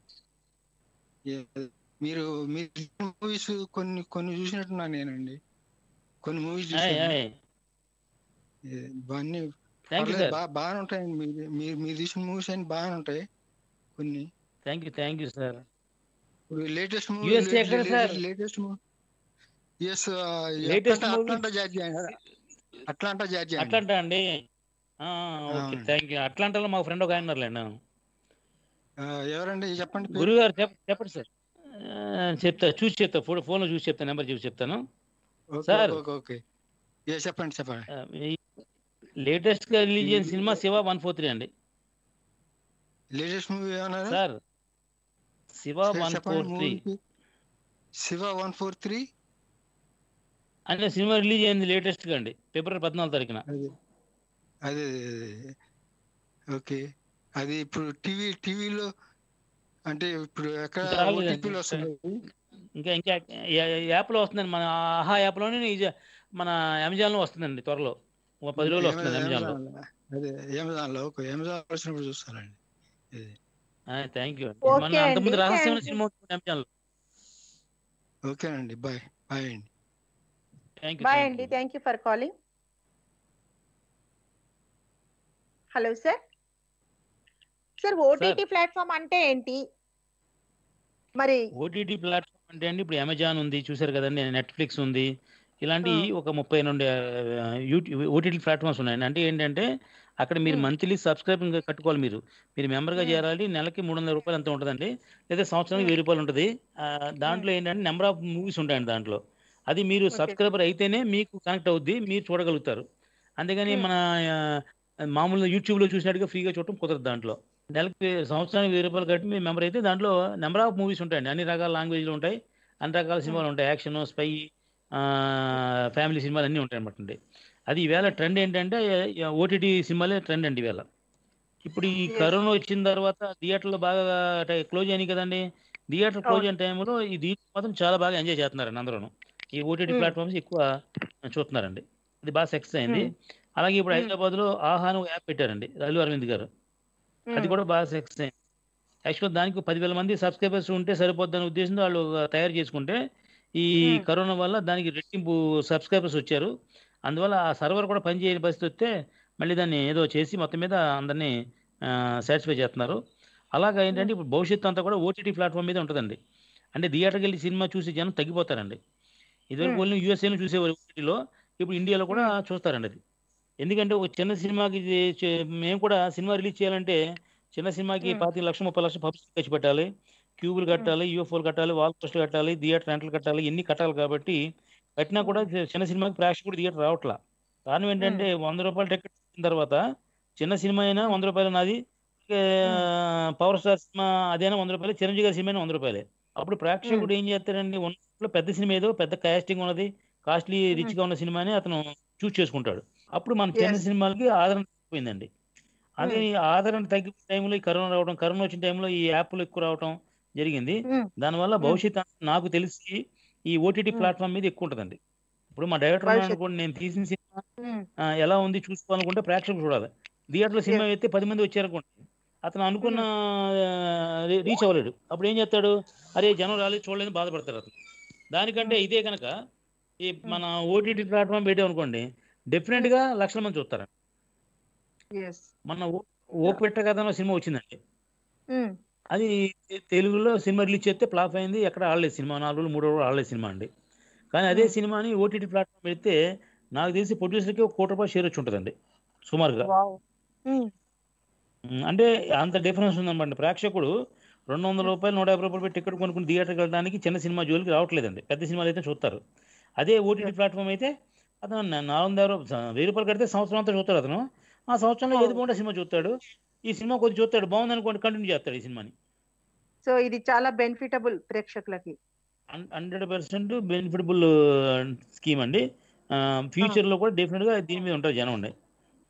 ఏ, మీరు మీరు మూవీస్ కొన్ని కొన్ని చూసినట్టున్నాను నేనండి కొన్ని మూవీస్ ఆయ్, చూసాను ఆయ్. ఏ, ఇవన్నీ థ్యాంక్ యూ పర్లేదు, సార్ బా- బాగానే ఉంటాయండి మీరు మీరు మీరు తీసిన మూవీస్ అన్ని బాగానే ఉంటాయి కొన్ని thank you thank you sir ఇప్పుడు లేటెస్ట్ మూవీ USA ఎక్కడ sir? Latest movie yes Latest movie? Atlanta Georgia Atlanta Georgia అండి. అట్లాంటా అండి ఆ, ఓకే అవునండి. థ్యాంక్ యూ అట్లాంటాలో మా ఫ్రెండ్ ఒక ఆయన ఉన్నారులేండి ఆ, ఎవరండి చెప్పండి పేరు. గురువు గారు చెప్ చెప్పండి సార్ ఆ, చెప్తా చూసి చెప్తా ఫోన్ ఫోన్లో చూసి చెప్తాను నెంబర్ చూసి చెప్తాను ఓకే, సార్. ఓకే ఓకే ఏ చెప్పండి చెప్పండి లేటెస్ట్ గా రిలీజ్ అయిన cinema Shiva one four three అండి లేటెస్ట్ మూవీ ఏమన్నారు సార్ శివ వన్ చెప్పండి four three movie Shiva one four three అనే సినిమా రిలీజ్ అయింది లేటెస్ట్ గా అండి ఫిబ్రవరి పద్నాలుగు తారీఖున అదే అదే అదే, అదే. ఓకే అది ఇప్పుడు టీవీ టీవీలో అంటే ఇప్పుడు ఎక్కడ ఇంకా రాలేదండి. ఓటీపీలో వస్తుంది ఇంకా ఇంకా యాప్ లో వస్తుందండి మన ఆహా యాప్ లోనే ఇది మన అమెజాన్ లో వస్తుందండి త్వరలో ఒక పది రోజులు వస్తుంది అమెజాన్ లో అదే అమెజాన్ లో ఓకే అమెజాన్ వచ్చినప్పుడు చూస్తానండి ఇది. థ్యాంక్ యూ Okay మన అంతకుముందు అండి, రహస్యమైన thank you. సినిమా ఉంటుంది అమెజాన్ లో ఓకేనండి బాయ్ బాయ్ అండి థ్యాంక్ యూ బాయ్ అండి thank you for calling hello sir sir OTT platform అంటే ఏంటి మరి ఓటీటీ ప్లాట్ఫామ్ అంటే అండి ఇప్పుడు అమెజాన్ ఉంది చూసారు కదండి నెట్ఫ్లిక్స్ ఉంది ఇలాంటి ఒక ముప్పై నుండి యూట్యూబ్ ఓటీటీ ప్లాట్ఫామ్స్ ఉన్నాయండి అంటే ఏంటంటే అక్కడ మీరు Hmm. మంత్లీ సబ్స్క్రైబింగ్ కట్టుకోవాలి మీరు మీరు మెంబర్గా Hmm. చేరాలి నెలకి మూడు వందల రూపాయలు ఎంత ఉంటుందండి లేదా సంవత్సరానికి వెయ్యి రూపాయలు ఉంటుంది ఆ, దాంట్లో ఏంటంటే నెంబర్ ఆఫ్ మూవీస్ ఉంటాయండి దాంట్లో అది మీరు Okay. సబ్స్క్రైబర్ అయితేనే మీకు కనెక్ట్ అవుద్ది మీరు చూడగలుగుతారు అంతేగాని Hmm. మన ఆ, మామూలుగా యూట్యూబ్లో చూసినట్టుగా ఫ్రీగా చూడటం కుదరదు దాంట్లో నెలకి సంవత్సరానికి వెయ్యి రూపాయలు కట్టి మీరు మెంబర్ అయితే దాంట్లో నెంబర్ ఆఫ్ మూవీస్ ఉంటాయండి అన్ని రకాల లాంగ్వేజ్లు ఉంటాయి అన్ని రకాల సినిమాలు ఉంటాయి యాక్షన్ స్పై ఫ్యామిలీ సినిమాలు అన్నీ ఉంటాయి అనమాట అండి అది ఈవేళ ట్రెండ్ ఏంటంటే ఓటీటీ సినిమాలే ట్రెండ్ అండి ఈవేళ ఇప్పుడు ఈ Yes. కరోనా వచ్చిన తర్వాత థియేటర్లు బాగా క్లోజ్ అయినాయి కదండి థియేటర్ క్లోజ్ అయిన టైంలో ఈ దీంట్లో మాత్రం చాలా బాగా ఎంజాయ్ చేస్తున్నారండి అందరూ ఈ ఓటీటీ Hmm. ప్లాట్ఫామ్స్ ఎక్కువ చూస్తున్నారండి ఇది బాగా సక్సెస్ అయింది Hmm. అలాగే ఇప్పుడు Hmm. హైదరాబాద్ లో ఆహా అని ఒక యాప్ పెట్టారండి అల్లు అరవింద్ గారు అది కూడా బాగా సక్సెస్ అయింది యాక్చువల్ దానికి పదివేల మంది సబ్స్క్రైబర్స్ ఉంటే సరిపోద్దనే ఉద్దేశంతో వాళ్ళు తయారు చేసుకుంటే ఈ Hmm. కరోనా వల్ల దానికి రెట్టింపు సబ్స్క్రైబర్స్ వచ్చారు అందువల్ల ఆ సర్వర్ కూడా పనిచేయని పరిస్థితి వస్తే మళ్ళీ దాన్ని ఏదో చేసి మొత్తం మీద అందరినీ సాటిస్ఫై చేస్తున్నారు అలాగా ఏంటంటే ఇప్పుడు భవిష్యత్తు అంతా కూడా ఓటీటీ ప్లాట్ఫామ్ మీద ఉంటుందండి అంటే థియేటర్కి వెళ్ళి సినిమా చూసి జనం తగ్గిపోతారండి ఇదివరకు Hmm. ఓన్లీ యూఎస్ఏలో చూసేవారు ఓటీటీలో ఇప్పుడు ఇండియాలో కూడా చూస్తారండి అది ఎందుకంటే ఒక చిన్న సినిమాకి ఇది చే- మేము కూడా సినిమా రిలీజ్ చేయాలంటే చిన్న సినిమాకి Hmm. పాతిక లక్షలు ముప్పై లక్షలు పబ్లిసిటీ ఖర్చు పెట్టాలి క్యూబులు కట్టాలి యూఎఫ్ఓలు కట్టాలి వాల్ పోస్టులు కట్టాలి థియేటర్ రెంట్లు కట్టాలి ఇన్ని కట్టాలి కాబట్టి కట్టినా కూడా చి- చిన్న సినిమాకి ప్రేక్షకుడు థియేటర్ రావట్లా కారణం ఏంటంటే వంద రూపాయల టికెట్ ఇచ్చిన తర్వాత చిన్న సినిమా అయినా వంద రూపాయలు నాది పవర్ స్టార్ సినిమా అదైనా వంద రూపాయలు చిరంజీవి గారి సినిమా అయినా వంద రూపాయలే అప్పుడు ప్రేక్షకుడు ఏం చేస్తాడండి ఉన్న పెద్ద సినిమా ఏదో పెద్ద కాస్టింగ్ ఉన్నది కాస్ట్లీ రిచ్ గా ఉన్న సినిమాని అతను చూస్ చేసుకుంటాడు అప్పుడు మన చిన్న Yes. సినిమాలకి ఆదరణ తగ్గిపోయిందండి అదే ఈ ఆదరణ తగ్గిపోయిన టైంలో ఈ కరోనా రావడం కరోనా వచ్చిన టైంలో ఈ యాప్లు ఎక్కువ రావడం జరిగింది Hmm. దానివల్ల భవిష్యత్తు అంతా నాకు తెలిసి ఈ ఓటీటీ Hmm. ప్లాట్ఫామ్ మీద ఎక్కువ ఉంటుందండి ఇప్పుడు మా డైరెక్టర్ ఉన్నాడు భవిష్యత్తు. అనుకోండి నేను తీసిన సినిమా Hmm. ఆ, ఎలా ఉంది చూసుకోవాలనుకుంటే ప్రేక్షకులు చూడాలి థియేటర్లో సినిమా అయితే పది మంది వచ్చారనుకోండి అతను అనుకున్న రీచ్ అవ్వలేడు అప్పుడు ఏం చేస్తాడు అరే జనం రాలేదు చూడలేదు బాధపడతారు అతను దానికంటే ఇదే కనుక ఈ మన ఓటీటీ ప్లాట్ఫామ్ పెట్టామనుకోండి డెఫినెట్ గా లక్షల మంది చూస్తారు Yes. మన ఓ- ఓ పెట్ట కథలో సినిమా వచ్చిందండి Hmm. అది తె- తెలుగులో సినిమా రిలీజ్ చేస్తే ఫ్లాప్ అయింది ఎక్కడ ఆడలేదు సినిమా నాలుగు రోజులు మూడు రోజులు ఆడలేదు సినిమా అండి కానీ అదే Hmm. సినిమాని ఓటీటీ ప్లాట్ఫామ్ పెడితే నాకు తెలిసి ప్రొడ్యూసర్కి ఒక కోటి రూపాయలు షేర్ వచ్చి ఉంటుందండి సుమారుగా Wow. Hmm. ఉమ్, అంటే అంత డిఫరెన్స్ ఉందన్నమాట ప్రేక్షకుడు రెండు వందల రూపాయలు నూట యాభై రూపాయలు పెట్టి టికెట్ కొనుక్కుని థియేటర్కి వెళ్ళడానికి చిన్న సినిమా జోలికి రావట్లేదండి పెద్ద సినిమాలు అయితే చూస్తారు అదే ఓటీటీ ప్లాట్ఫామ్ అయితే అతను నా- నాలుగు వందల రూ- వెయ్యి రూపాయలు కడితే సంవత్సరం అంతా చూస్తాడు అతను ఆ సంవత్సరంలో ఏది బాగుంటే సినిమా చూస్తాడు ఈ సినిమా కొద్ది చూస్తాడు బాగుంది అనుకోండి కంటిన్యూ చేస్తాడు ఈ సినిమాని సో ఇది చాలా బెనిఫిటబుల్ ప్రేక్షకులకి హండ్రెడ్ పర్సెంట్ బెనిఫిటబుల్ స్కీమ్ అండి ఫ్యూచర్ లో కూడా డెఫినెట్ గా దీని మీద ఉంటుంది జనం ఉండే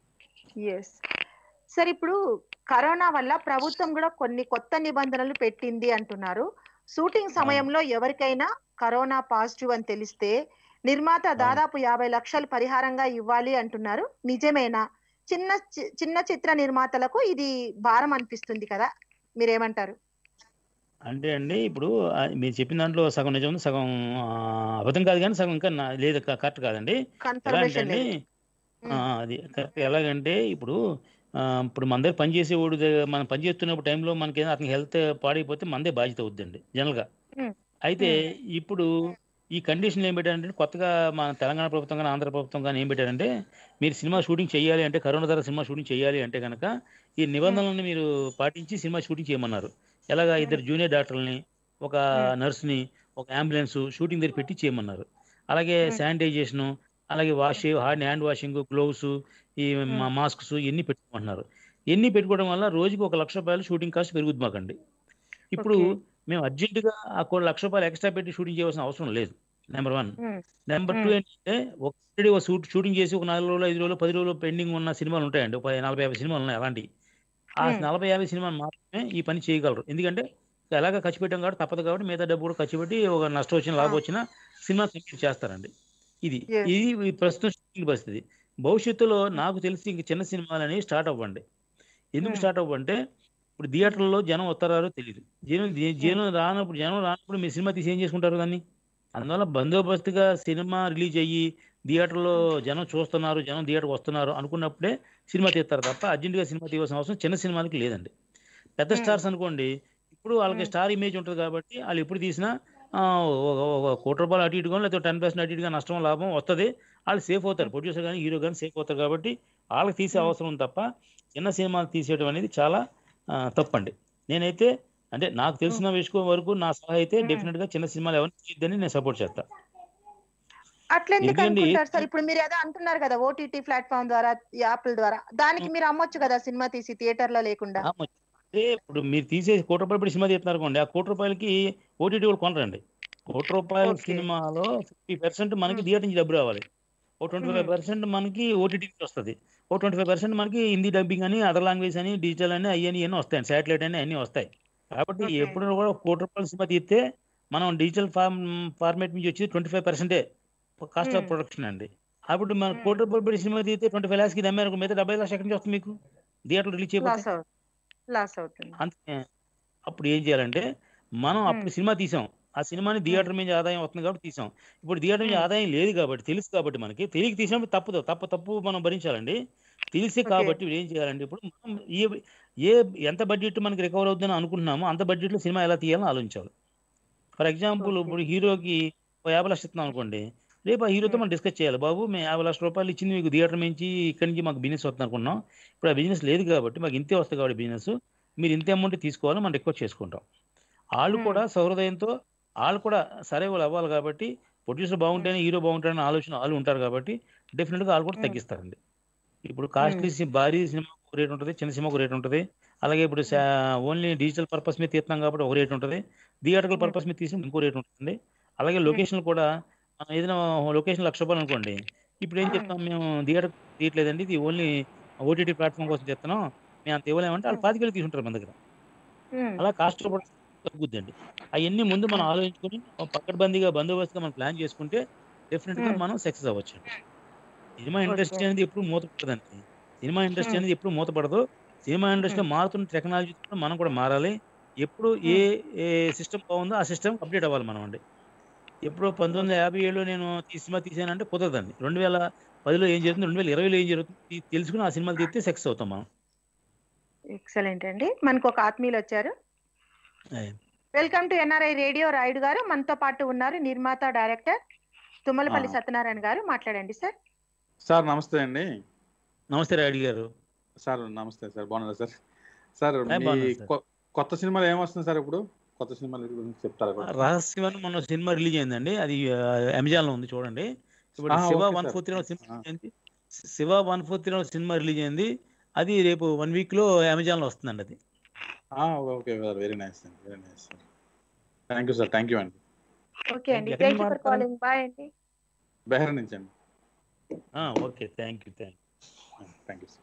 ఎస్ సార్ ఇప్పుడు కరోనా వల్ల ప్రభుత్వం కూడా కొన్ని కొత్త నిబంధనలు పెట్టింది అంటున్నారు షూటింగ్ సమయంలో ఎవరికైనా కరోనా పాజిటివ్ అని తెలిస్తే నిర్మాత దాదాపు యాభై లక్షలు పరిహారంగా ఇవ్వాలి అంటున్నారు నిజమేనా చిన్న చి- చిన్న చిత్ర నిర్మాతలకు ఇది భారం అనిపిస్తుంది కదా మీరేమంటారు అంటే అండి ఇప్పుడు ఆ, మీరు చెప్పిన దాంట్లో సగం నిజం ఉంది సగం ఆ, అబద్ధం కాదు కానీ సగం ఇంకా నా- లేదు కరెక్ట్ కాదండి ఎలా అంటే కన్ఫర్మేషన్ అండి లేదు ఆ, అది కరెక్ట్ ఎలాగంటే ఇప్పుడు ఆ, ఇప్పుడు మన దగ్గర పనిచేసేవాడు దగ్గర- మనం పనిచేస్తున్నప్పుడు టైంలో మనకి అతనికి హెల్త్ పాడైపోతే మనదే బాధ్యత అవుద్దండి జనరల్గా Hmm. అయితే ఇప్పుడు ఈ కండిషన్ ఏం పెట్టారంటే కొత్తగా మన తెలంగాణ ప్రభుత్వం కానీ ఆంధ్ర ప్రభుత్వం కానీ ఏం పెట్టారంటే మీరు సినిమా షూటింగ్ చేయాలి అంటే కరోనా ద్వారా సినిమా షూటింగ్ చేయాలి అంటే కనుక ఈ నిబంధనలను మీరు పాటించి సినిమా షూటింగ్ చేయమన్నారు ఎలాగా ఇద్దరు జూనియర్ డాక్టర్లని ఒక Hmm. నర్స్ని ఒక అంబులెన్స్ షూటింగ్ దగ్గర పెట్టి చేయమన్నారు అలాగే Hmm. శానిటైజేషను అలాగే wash hand hand washing gloves ఈ Hmm. మాస్క్స్ ఇవన్నీ పెట్టుకుంటున్నారు ఎన్ని పెట్టుకోవడం వల్ల రోజుకి ఒక లక్ష రూపాయలు షూటింగ్ కాస్ట్ పెరుగుద్ది మాకండి ఇప్పుడు Okay. మేము అర్జెంటుగా ఆ కొన్ని లక్ష రూపాయలు ఎక్స్ట్రా పెట్టి షూటింగ్ చేయవలసిన అవసరం లేదు number one Hmm. Number two Hmm. ఏంటంటే ఒకటి ఒక షూట్ షూటింగ్ చేసి ఒక నాలుగు రోజులు ఐదు రోజులు పది రోజులు పెండింగ్ ఉన్న సినిమాలు ఉంటాయండి ఒక నలభై యాభై సినిమాలు ఉన్నాయి అలాంటివి ఆ Hmm. నలభై యాభై సినిమాలు మాత్రమే ఈ పని చేయగలరు ఎందుకంటే ఎలాగ ఖర్చు పెట్టాం కాబట్టి తప్పదు కాబట్టి మిగతా డబ్బు కూడా ఖర్చు పెట్టి ఒక నష్టం వచ్చిన లాభం Ah. వచ్చినా సినిమా కంప్లీట్ చేస్తారండి ఇది Yes. ఇది ఈ ప్రస్తుతం షూటింగ్ పరిస్థితి భవిష్యత్తులో నాకు తెలిసి ఇంక చిన్న సినిమాలు అనేవి స్టార్ట్ అవ్వండి ఎందుకు Hmm. స్టార్ట్ అవ్వంటే ఇప్పుడు థియేటర్లో జనం వస్తారో తెలియదు జనం జనం రానప్పుడు జనం రానప్పుడు మీ సినిమా తీసి ఏం చేసుకుంటారు దాన్ని అందువల్ల బందోబస్తుగా సినిమా రిలీజ్ అయ్యి థియేటర్లో జనం చూస్తున్నారు జనం థియేటర్కి వస్తున్నారు అనుకున్నప్పుడే సినిమా తీస్తారు తప్ప అర్జెంటుగా సినిమా తీయాల్సిన అవసరం చిన్న సినిమాలకి లేదండి పెద్ద Hmm. స్టార్స్ అనుకోండి ఇప్పుడు వాళ్ళకి Hmm. స్టార్ ఇమేజ్ ఉంటుంది కాబట్టి వాళ్ళు ఎప్పుడు తీసినా ఆ, ఒక ఒక కోటి రూపాయలు అటు ఇటుగా లేకపోతే టెన్ పర్సెంట్ అటు ఇటుగా నష్టం లాభం వస్తుంది వాళ్ళు సేఫ్ అవుతారు ప్రొడ్యూసర్ కానీ హీరో కానీ సేఫ్ అవుతారు కాబట్టి వాళ్ళకి తీసే Hmm. అవసరం ఉంది తప్ప చిన్న సినిమాలు తీసేయడం అనేది చాలా ఆ, తప్పండి నేనైతే అంటే నాకు తెలిసిన విషయం వరకు నా సలహా అయితే Hmm. డెఫినెట్ గా చిన్న సినిమాలు ఎవరిని తీయద్దని నేను సపోర్ట్ చేస్తా అట్లెందుకు ఎందుకండి? అనుకుంటారు సార్ ఇప్పుడు మీరు ఏదో అంటున్నారు కదా ఓటీటీ ప్లాట్ఫామ్ ద్వారా యాప్ల ద్వారా దానికి మీరు అమ్మొచ్చు కదా సినిమా తీసి థియేటర్ లో లేకుండా ఆ, మరి అంటే ఇప్పుడు మీరు తీసే కోటి రూపాయలు పెట్టి సినిమా తీస్తున్నారు అనుకోండి ఆ కోటి రూపాయలకి ఓటీటీ వాళ్ళు కొనరండి కోటి రూపాయల Okay. సినిమాలో ఫిఫ్టీ పర్సెంట్ మనకి Hmm. థియేటర్ నుంచి డబ్బు రావాలి ఓ ట్వంటీ ఫైవ్ Hmm. పర్సెంట్ మనకి ఓటీటీ నుంచి వస్తుంది ఓ ట్వంటీ ఫైవ్ పర్సెంట్ మనకి హిందీ డబ్బింగ్ అని అదర్ లాంగ్వేజ్ అని డిజిటల్ అని అయ్యని ఇవన్నీ వస్తాయి శాటిలైట్ అని అన్నీ వస్తాయి కాబట్టి Okay. ఎప్పుడు కూడా ఒక కోటి రూపాయల సినిమా తీస్తే మనం డిజిటల్ ఫార్మ్ ఫార్మేట్ నుంచి వచ్చి ట్వంటీ ఫైవ్ పర్సెంటే కాస్ట్ ఆఫ్ Hmm. ప్రొడక్షన్ అండి అప్పుడు మన Hmm. కోటి రూపాయలు పెట్టి సినిమా తీస్తే ట్వంటీ ఫైవ్ ల్యాక్స్కి అమ్మారు మిగతా డెబ్బై లక్షలు ఎక్కడి నుంచి వస్తుంది మీకు థియేటర్ రిలీజ్ చేయకపోతే లాస్ అవుతుంది లాస్ అవుతుంది అంతే అప్పుడు ఏం చేయాలంటే మనం Hmm. అప్పుడు సినిమా తీసాం ఆ సినిమాని థియేటర్ మీద ఆదాయం వస్తుంది కాబట్టి తీసాం ఇప్పుడు థియేటర్ మీద Hmm. ఆదాయం లేదు కాబట్టి తెలుసు కాబట్టి మనకి తెలియక తీసినప్పుడు తప్పదు తప్పు తప్పు మనం భరించాలండి తెలిసి Okay. కాబట్టి ఇప్పుడు ఏం చేయాలంటే ఇప్పుడు మనం ఏ ఏ ఎంత బడ్జెట్ మనకి రికవర్ అవుతుందని అనుకుంటున్నామో అంత బడ్జెట్లో సినిమా ఎలా తీయాలని ఆలోచించాలి ఫర్ ఎగ్జాంపుల్ Okay. ఇప్పుడు హీరోకి ఓ యాభై లక్షలు ఇస్తున్నాం అనుకోండి రేపు ఆ హీరోతో Hmm. మనం డిస్కస్ చేయాలి బాబు మేము యాభై లక్షల రూపాయలు ఇచ్చింది మీకు థియేటర్ నుంచి ఇక్కడి నుంచి మాకు బిజినెస్ వస్తుంది అనుకున్నాం ఇప్పుడు ఆ బిజినెస్ లేదు కాబట్టి మాకు ఇంతే వస్తుంది కాబట్టి బిజినెస్ మీరు ఇంత అమౌంట్ తీసుకోవాలని మనం రిక్వెస్ట్ చేసుకుంటాం వాళ్ళు Hmm. కూడా సహృదయంతో వాళ్ళు కూడా సరే వాళ్ళు అవ్వాలి కాబట్టి ప్రొడ్యూసర్ బాగుంటేనే హీరో బాగుంటారని ఆలోచన వాళ్ళు ఉంటారు కాబట్టి డెఫినెట్గా వాళ్ళు కూడా Hmm. తగ్గిస్తారండి ఇప్పుడు కాస్ట్లీ భారీ సినిమా ఒక రేట్ ఉంటుంది చిన్న సినిమా ఒక రేట్ ఉంటుంది అలాగే ఇప్పుడు ఓన్లీ డిజిటల్ పర్పస్ మీద తీస్తున్నాం కాబట్టి ఒక రేట్ ఉంటుంది థియేటర్కల్ Hmm. పర్పస్ మీద తీసిన ఇంకో రేట్ ఉంటుంది అలాగే లొకేషన్ కూడా మనం ఏదైనా లొకేషన్ లక్ష రూపాయలు అనుకోండి ఇప్పుడు ఏం Hmm. చెప్తాం మేము థియేటర్ తీయట్లేదండి ఇది ఓన్లీ ఓటీటీ ప్లాట్ఫామ్ కోసం చెప్తున్నాం మేము అంత ఇవ్వలేమంటే వాళ్ళు Hmm. పాతికేళ్ళు తీసుకుంటారు మన దగ్గర ఉమ్, అలా కాస్ట్ కూడా తగ్గుద్దండి అవన్నీ ముందు మనం ఆలోచించుకొని ఒక పక్కడబందీగా బందోబస్తుగా మనం ప్లాన్ చేసుకుంటే డెఫినెట్ గా Hmm. మనం సక్సెస్ అవ్వచ్చు సినిమా ఇండస్ట్రీ Okay. అనేది ఎప్పుడు మూతపడదండి సినిమా ఇండస్ట్రీ Hmm. అనేది ఎప్పుడు మూతపడదు సినిమా ఇండస్ట్రీలో మారుతున్న టెక్నాలజీ మనం కూడా మారాలి ఎప్పుడు ఏ ఏ సిస్టమ్ బాగుందో ఆ సిస్టమ్ అప్డేట్ అవ్వాలి మనం అండి ఎప్పుడు పంతొమ్మిది వందల యాభై ఏడులో నేను ఈ సినిమా తీసానంటే కుదరదండి రెండు వేల పదిలో ఏం జరుగుతుంది రెండు వేల ఇరవైలో ఏం జరుగుతుంది తీ- తెలుసుకుని ఆ సినిమాలు తీస్తే సక్సెస్ అవుతాం మనం ఎక్సలెంట్ అండి మనకు ఒక ఆత్మీయులు వచ్చారు అయ్య. Welcome to NRI radio Rayudu గారు మనతో పాటు ఉన్నారు నిర్మాత డైరెక్టర్ తుమ్మలపల్లి ఆ. సత్యనారాయణ గారు మాట్లాడండి సార్ సార్ నమస్తే అండి నమస్తే రాయుడు గారు సార్ నమస్తే సార్ బాగున్నారా సార్ సార్ ఏ, మీ బాగున్నాను సార్. కొ- కొత్త సినిమాలు ఏమొస్తుంది సార్ ఇప్పుడు కొత్త సినిమాల గురించి చెప్తారా కొంచెం? రహస్యం అని మొన్న సినిమా రిలీజ్ అయిందండి అది అమెజాన్ లో ఉంది చూడండి ఇప్పుడు ఆ, Shiva okay one sir. Four three cinema ఆ. రిలీజ్ అయింది Shiva one four three cinema release అయింది అది రేపు వన్ వీక్ లో అమెజాన్ లో వస్తుందండి అది ఆ, ఓకే సార్ వెరీ నైస్ అండి very nice sir thank you sir thank you అండి ఓకే అండి ఎక్కడి థ్యాంక్ యూ నుంచి ఫర్ కాలింగ్ బాయ్ అండి బెహర్ నుంచి అండి okay thank you thank thank you sir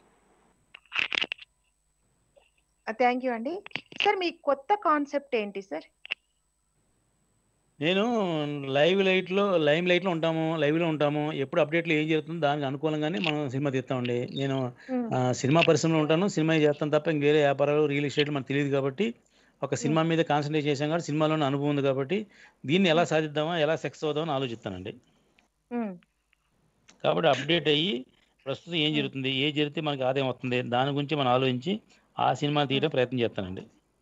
thank you అండి సార్ మీ కొత్త కాన్సెప్ట్ ఏంటి సార్ నేను లైవ్ లైట్ లో లైవ్ లైట్ లో ఉంటాము లైవ్ లో ఉంటాము ఎప్పుడు అప్డేట్లు ఏం జరుగుతుందో దానికి అనుకూలంగానే మనం సినిమా తీస్తామండి నేను ఆ, సినిమా పరిశ్రమలో ఉంటాను సినిమా చేస్తాను తప్ప ఇంక వేరే వ్యాపారాలు రియల్ ఎస్టేట్ మనకు తెలియదు కాబట్టి ఒక సినిమా మీద కాన్సన్ట్రేట్ చేశాం కాబట్టి సినిమాలోనే అనుభవం ఉంది కాబట్టి దీన్ని ఎలా సాధిద్దామా ఎలా సక్సెస్ అవుదామని ఆలోచిస్తానండి ఉమ్, కాబట్టి అప్డేట్ అయ్యి ప్రస్తుతం ఏం జరుగుతుంది ఏ జరిగితే మనకి ఆదాయం వస్తుంది దాని గురించి మనం ఆలోచించి ఆ సినిమా తీయడం ప్రయత్నం చేస్తానండి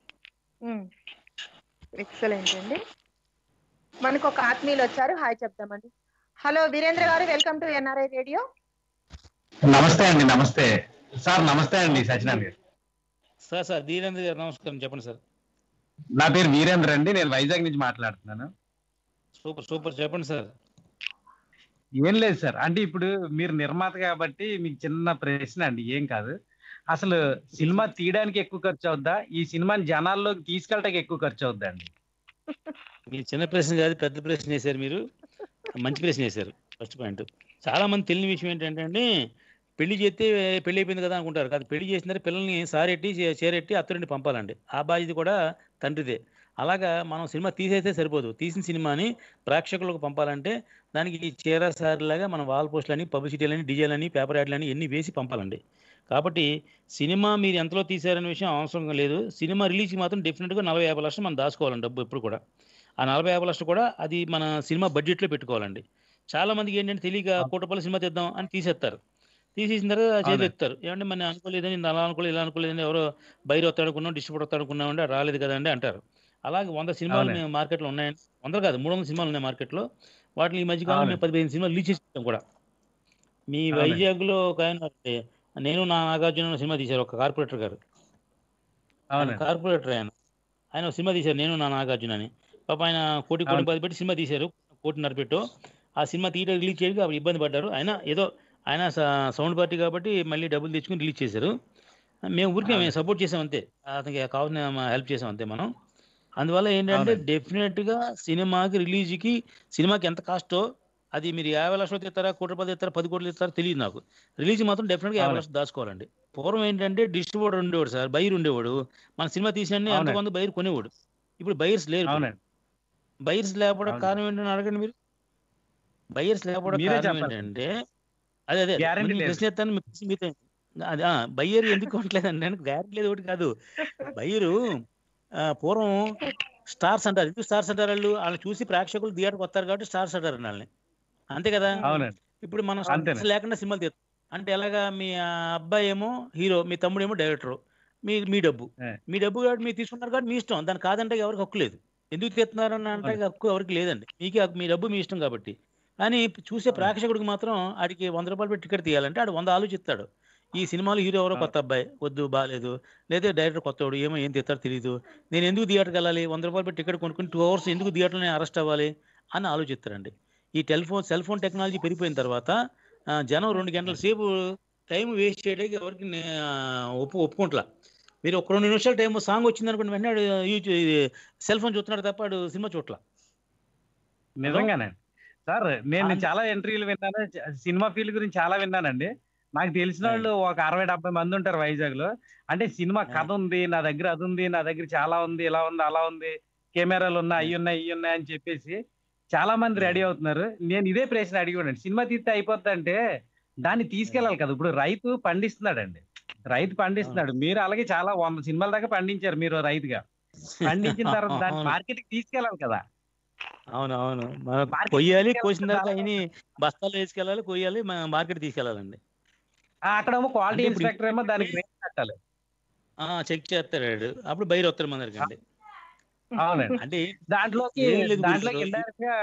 ఎక్సలెంట్ అండి మనకు ఒక ఆత్మీయులు వచ్చారు హాయ్ చెప్దామండి హలో వీరేంద్ర గారు వెల్కమ్ టు ఎన్ఆర్ఐ రేడియో నమస్తే అండి నమస్తే సార్ నమస్తే అండి సత్యనారాయణ గారు సార్ సార్ దీనేంద్ర గారు నమస్కారం చెప్పండి సార్ నా పేరు వీరేంద్ర అండి నేను వైజాగ్ నుంచి మాట్లాడుతున్నాను సూపర్ సూపర్ చెప్పండి సార్ ఏం లేదు సార్ అంటే ఇప్పుడు మీరు నిర్మాత కాబట్టి మీకు చిన్న ప్రశ్న అండి ఏం కాదు అసలు సినిమా తీయడానికి ఎక్కువ ఖర్చు అవుద్దా ఈ సినిమాని జనాల్లోకి తీసుకెళ్ళడానికి ఎక్కువ ఖర్చు అవుద్దా అండి మీరు చిన్న ప్రశ్న కాదు పెద్ద ప్రశ్న వేశారు మీరు మంచి ప్రశ్న వేశారు ఫస్ట్ పాయింట్ చాలా మంది తెలియని విషయం ఏంటంటే అండి పెళ్లి చేస్తే పెళ్లి అయిపోయింది కదా అనుకుంటారు కాదు పెళ్లి చేసిన తర్వాత పిల్లల్ని సారెట్టి చే- చేరెట్టి అత్తరింటి పంపాలండి ఆ బాధ్యత కూడా తండ్రిదే అలాగా మనం సినిమా తీసేస్తే సరిపోదు తీసిన సినిమాని ప్రేక్షకులకు పంపాలంటే దానికి ఈ చీర సారిలాగా మనం వాల్ పోస్టులని పబ్లిసిటీలని డిజైలని పేపర్ యాడ్లని ఎన్ని వేసి పంపాలండి కాబట్టి సినిమా మీరు ఎంతలో తీశారనే విషయం అవసరం లేదు సినిమా రిలీజ్కి మాత్రం డెఫినెట్గా నలభై యాభై లక్షలు మనం దాచుకోవాలండి డబ్బు ఎప్పుడు కూడా ఆ నలభై యాభై లక్షలు కూడా అది మన సినిమా బడ్జెట్లో పెట్టుకోవాలండి చాలా మందికి ఏంటంటే తెలియక కోటి రూపాయల సినిమా తీద్దాం అని తీసేస్తారు తీసేసిన తర్వాత చేతి అవునండి. ఎత్తారు ఏమంటే మన అనుకోలేదని నేను అలా అనుకోలేదు ఇలా అనుకోలేదని ఎవరో బయట వస్తాడు అనుకున్నాం డిస్ట్రిబ్యూటర్ వస్తాడు అనుకున్నాం అంటే రాలేదు కదండి అంటారు అలాగే వంద సినిమాలు అవునండి. మేము మార్కెట్లో ఉన్నాయండి వందలు కాదు మూడు వందల సినిమాలు ఉన్నాయి మార్కెట్లో వాటిని ఈ మధ్యకాలంలో అవునండి. మేము పది పదిహేను సినిమాలు రిలీజ్ చేసాం కూడా మీ అవునండి. వైజాగ్లో ఒక ఆయన ఉన్నారండి, నేను నా నాగార్జున అనే సినిమా తీశారు ఒక కార్పొరేటర్ గారు ఆయన అవునండి కార్పొరేటర్ ఆయన ఆయన ఒక సినిమా తీశారు నేను నా నాగార్జున అని పాప ఆయన కోటి కోటి అవును. పది పెట్టి సినిమా తీశారు కోటిన్నర పెట్టు ఆ సినిమా తీయడం రిలీజ్ చేయడానికి అప్పుడు ఇబ్బంది పడ్డారు ఆయన ఏదో ఆయన స- సౌండ్ పార్టీ కాబట్టి మళ్ళీ డబ్బులు తెచ్చుకుని రిలీజ్ చేశారు మేము ఊరికే మేము అవును. సపోర్ట్ చేసాం అంతే అతనికి కావాల్సిన హెల్ప్ చేసాం అంతే మనం అందువల్ల ఏంటంటే అవునండి. డెఫినెట్గా సినిమాకి రిలీజ్కి సినిమాకి ఎంత కాస్టో అది మీరు యాభై లక్షలు తెస్తారా కోటి రూపాయలు తెస్తారా పది కోట్లు తెస్తారా తెలియదు నాకు రిలీజ్ మాత్రం డెఫినెట్గా యాభై అవునండి. లక్షలు దాచుకోవాలండి పూర్వం ఏంటంటే డిస్ట్రిబ్యూటర్ ఉండేవాడు సార్ బైర్ ఉండేవాడు మన సినిమా తీసిన అవునండి. ఎంతమంది బైర్ కొనేవాడు ఇప్పుడు బైర్స్ లేరు ఇప్పుడు. అవునండి బైర్స్ లేకపోవడం అవును. కారణం ఏంటని అడగండి మీరు బైర్స్ లేకపోవడం మీరే కారణం చెప్పాలి. ఏంటంటే అదే అదే Guarantee నేను లేదు. ప్రశ్న ఎత్తాను మీకు ప్రశ్న మీతో అది బయ్యర్ ఎందుకు కొనట్లేదండి నేను గ్యారెంటీ లేదు ఒకటి కాదు బయ్యరు ఆ, పూర్వం స్టార్స్ అంటారు ఎందుకు స్టార్స్ అంటారు వాళ్ళు వాళ్ళని చూసి ప్రేక్షకులు థియేటర్కి వస్తారు కాబట్టి స్టార్స్ అంటారు వాళ్ళని అంతే కదా అవునండి ఇప్పుడు మనం అంతేనే. stars లేకుండా సినిమాలు తీస్తాం అంటే ఎలాగా మీ ఆ, అబ్బాయి ఏమో హీరో మీ తమ్ముడు ఏమో డైరెక్టర్ మీ మీ డబ్బు ఏ. మీ డబ్బు కాబట్టి మీరు తీసుకున్నారు కాబట్టి మీ ఇష్టం దాని కాదంటే ఎవరికి హక్కు లేదు ఎందుకు తీస్తున్నారని అంటే హక్కు ఎవరికి లేదండి మీకే హక్కు మీ డబ్బు మీ ఇష్టం కాబట్టి కానీ చూసే అవును. ప్రేక్షకుడికి మాత్రం ఆడికి వంద రూపాయలు పెట్టి టికెట్ తీయాలంటే ఆడు వంద ఆలోచిస్తాడు ఈ సినిమాలో హీరో ఎవరో అవును. కొత్త అబ్బాయి వద్దు బాగాలేదు లేదా డైరెక్టర్ కొత్తవాడు ఏమో ఏం తీస్తారో తెలియదు నేను ఎందుకు థియేటర్కి వెళ్ళాలి వంద రూపాయలు పెట్టి టికెట్ కొనుక్కుని టూ అవర్స్ ఎందుకు థియేటర్లో అరెస్ట్ అవ్వాలి అని ఆలోచిస్తారండి ఈ టెలిఫోన్ సెల్ ఫోన్ టెక్నాలజీ పెరిగిపోయిన తర్వాత ఆ, జనం రెండు గంటల సేపు టైం వేస్ట్ చేయడానికి ఎవరికి నే- ఆ, ఒప్పు ఒప్పుకుంటలా మీరు ఒక రెండు నిమిషాలు టైం సాంగ్ వచ్చింది అనుకోండి వెంటనే యూట్యూబ్ సెల్ ఫోన్ చూస్తున్నాడు తప్ప ఆడు సినిమా చూడలా నిజంగానే సార్ నేను అంద- చాలా ఎంట్రీలు విన్నాను చ- సినిమా ఫీల్డ్ గురించి చాలా విన్నానండి నాకు తెలిసిన వాళ్ళు ఒక అరవై డెబ్బై మంది ఉంటారు వైజాగ్ లో అంటే సినిమా కథ ఉంది నా దగ్గర అది ఉంది నా దగ్గర చాలా ఉంది ఇలా ఉంది అలా ఉంది కెమెరాలు ఉన్నాయి అవి ఉన్నాయి ఇవి ఉన్నాయి అని చెప్పేసి చాలా మంది రెడీ అవుతున్నారు నేను ఇదే ప్రశ్న అడిగి ఉండండి సినిమా తీస్తే అయిపోద్ది అంటే దాన్ని తీసుకెళ్ళాలి కదా ఇప్పుడు రైతు పండిస్తున్నాడండి రైతు పండిస్తున్నాడు మీరు అలాగే చాలా వంద సినిమాల దాకా పండించారు మీరు రైతుగా పండించిన తర్వాత దాన్ని అవును. మార్కెట్ కి తీసుకెళ్ళాలి కదా అవును అవును మనం మార్కెట్ కొయ్యాలి తీసుకెళ్ళాలి కోసిన తర్వాత కదా. అయిన బస్తాలు వేసుకెళ్ళాలి కొయ్యాలి మార్కెట్ తీసుకెళ్ళాలండి ఆ, అక్కడేమో క్వాలిటీ అంటే ఇప్పుడు ఇన్స్పెక్టర్ ఏమో దానికి రేట్ పెట్టాలి చెక్ చేస్తాడు వాడు. అప్పుడు బయట వస్తారు మన దగ్గరికి అండి అవునండి అంటే దాంట్లోకి ఏం లేదు దాంట్లోకి గురు. ఇండైరెక్ట్ గా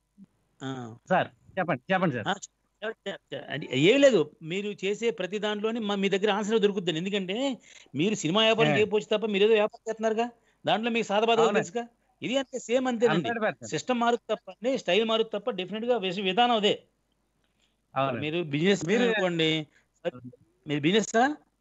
ఆ, సార్ చెప్పండి చెప్పండి సార్ ఆ, చె- చె- చె- అంటే ఏం లేదు మీరు చేసే ప్రతి దాంట్లోని మా- మీ దగ్గర ఆన్సర్ దొరుకుతుంది ఎందుకంటే మీరు సినిమా వ్యాపారం ఏ. చేయకపోవచ్చు తప్ప మీరు ఏదో వ్యాపారం చేస్తున్నారుగా దాంట్లో మీకు సాధబాధలు అవునండి. తెలుసుగా ఇది అంటే సేమ్ అంతేనండి హండ్రెడ్ పర్సెంట్ సిస్టమ్ మారుతు తప్ప అండి స్టైల్ మారుతు తప్ప డెఫినెట్ గా వేసే విధానం అదే అవునండి మీరు బిజినెస్ మీరు- అనుకోండి మీరు బిజినెస్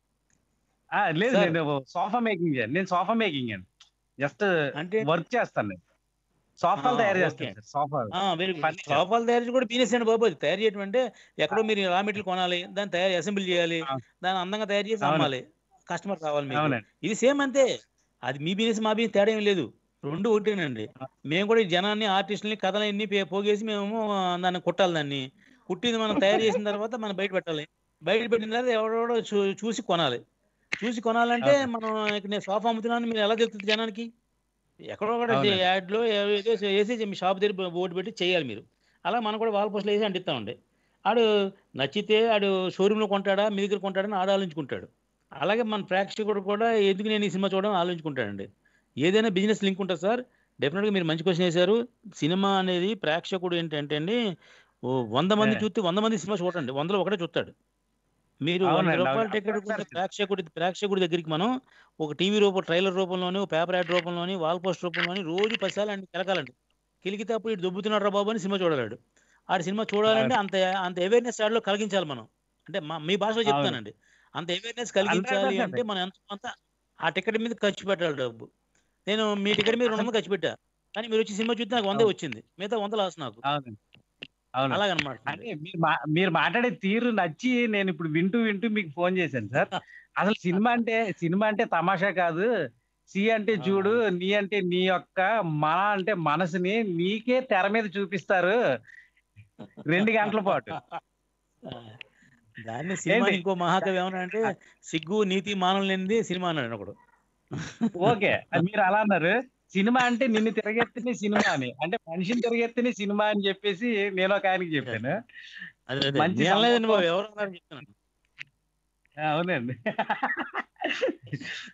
ఆ, లేదు సార్. నేను సోఫా మేకింగ్ నేను సోఫా మేకింగ్ అండి జస్ట్ అంటే వర్క్ చేస్తాను నేను సోఫాలు ఆ, తయారు ఓకే. చేస్తాను సార్ సోఫా వెరీ Furniture. సోఫాలు తయారు చేయడం కూడా బిజినెస్ అండి బాబు అది తయారు చేయడం అంటే ఎక్కడో మీరు రా మెటీరియల్ కొనాలి దాన్ని తయారు అసెంబ్లీ చేయాలి ఆ. దాన్ని అందంగా తయారు చేసి అవును. అమ్మాలి కస్టమర్ రావాలి మీకు అవునండి ఇది సేమ్ అంతే అది మీ బిజినెస్ మా బిజినెస్ తేడా ఏం లేదు రెండు ఒకటేనండి మేము కూడా ఈ జనాన్ని ఆర్టిస్టులని కథలన్నీ పే- పోగేసి మేము ఆ, దాన్ని కుట్టాలి దాన్ని కుట్టింది మనం తయారు చేసిన తర్వాత మనం బయట పెట్టాలి బయట పెట్టిన తర్వాత ఎవడెవడో చూ- చూసి కొనాలి చూసి కొనాలంటే అవును. మనం మనం ఇక్కడ నేను సోఫా అమ్ముతున్నాను మీరు ఎలా తెలుస్తుంది జనానికి ఎక్కడో ఒకటి అవునండి. యాడ్లో ఏదో వేసి మీ షాప్ దగ్గర బోర్డు పెట్టి చేయాలి మీరు అలా మనం కూడా వాల్ పోస్టులు వేసి అంటిస్తామండి ఆడు నచ్చితే ఆడు షోరూంలో కొంటాడా మీ దగ్గర కొంటాడని ఆడు ఆలోచించుకుంటాడు అలాగే మన ప్రేక్షకుడు కూడా ఎందుకు నేను ఈ సినిమా చూడడం ఆలోచించుకుంటాడండి ఏదైనా బిజినెస్ లింక్ ఉంటుంది సార్ డెఫినెట్గా మీరు మంచి క్వశ్చన్ వేశారు సినిమా అనేది ప్రేక్షకుడు ఏంటంటే అండి ఓ వంద మంది ఏ. చూస్తే వంద మంది సినిమా చూడండి వందలో ఒకటే చూస్తాడు మీరు వంద అవునండి, రూపాయల అవును. టికెట్ అప్పుడు కొన్న ప్రేక్షకుడి ప్రేక్షకుడి దగ్గరికి మనం ఒక టీవీ రూపం ట్రైలర్ రూపంలోని పేపర్ యాడ్ రూపంలోని వాల్ పోస్ట్ రూపంలోని రోజు పసాలు అన్ని కెలకాలండి కిలికితే అప్పుడు ఇటు దుబ్బుతున్నాడు రా బాబు అని సినిమా చూడలేడు ఆడి సినిమా చూడాలంటే అంత అంత అవేర్నెస్ ఆడలో కలిగించాలి మనం అంటే మా మీ భాషలో అవును. చెప్తానండి అంత అవేర్నెస్ కలిగించాలి 100% అంటే మనం ఎంత కొంత ఆ టికెట్ మీద ఖర్చు పెట్టాలి డబ్బు నేను మీ టికెట్ మీద రెండు వందలు ఖర్చు పెట్టా కానీ మీరు వచ్చి సినిమా చూస్తే నాకు వందే అవును. వచ్చింది మిగతా వంద లాస్ నాకు అవునండి అవును అలాగనమాట అంటే మీరు మా- మీరు మాట్లాడే తీరు నచ్చి నేను ఇప్పుడు వింటూ వింటూ మీకు ఫోన్ చేశాను సార్ అసలు సినిమా అంటే సినిమా అంటే తమాషా కాదు సి అంటే చూడు నీ అంటే నీ యొక్క మన అంటే మనసుని నీకే తెర మీద చూపిస్తారు రెండు గంటల పాటు దాన్ని సినిమా ఏంటి? ఇంకో మహాకవి ఏమన్నా అంటే సిగ్గు నీతి మానం లేనిది సినిమా అన్నాడు ఒకడు ఓకే అది మీరు అలా అన్నారు సినిమా అంటే నిన్ను తిరగెత్తిన సినిమా అని అంటే మనిషిని తిరగెత్తిన సినిమా అని చెప్పేసి నేను ఒక ఆయనకి చెప్పాను అదే అదే మంచి నేను అనలేదండి సందర్భం. బాబు ఎవరు అన్నారని చెప్తున్నాను అవునండి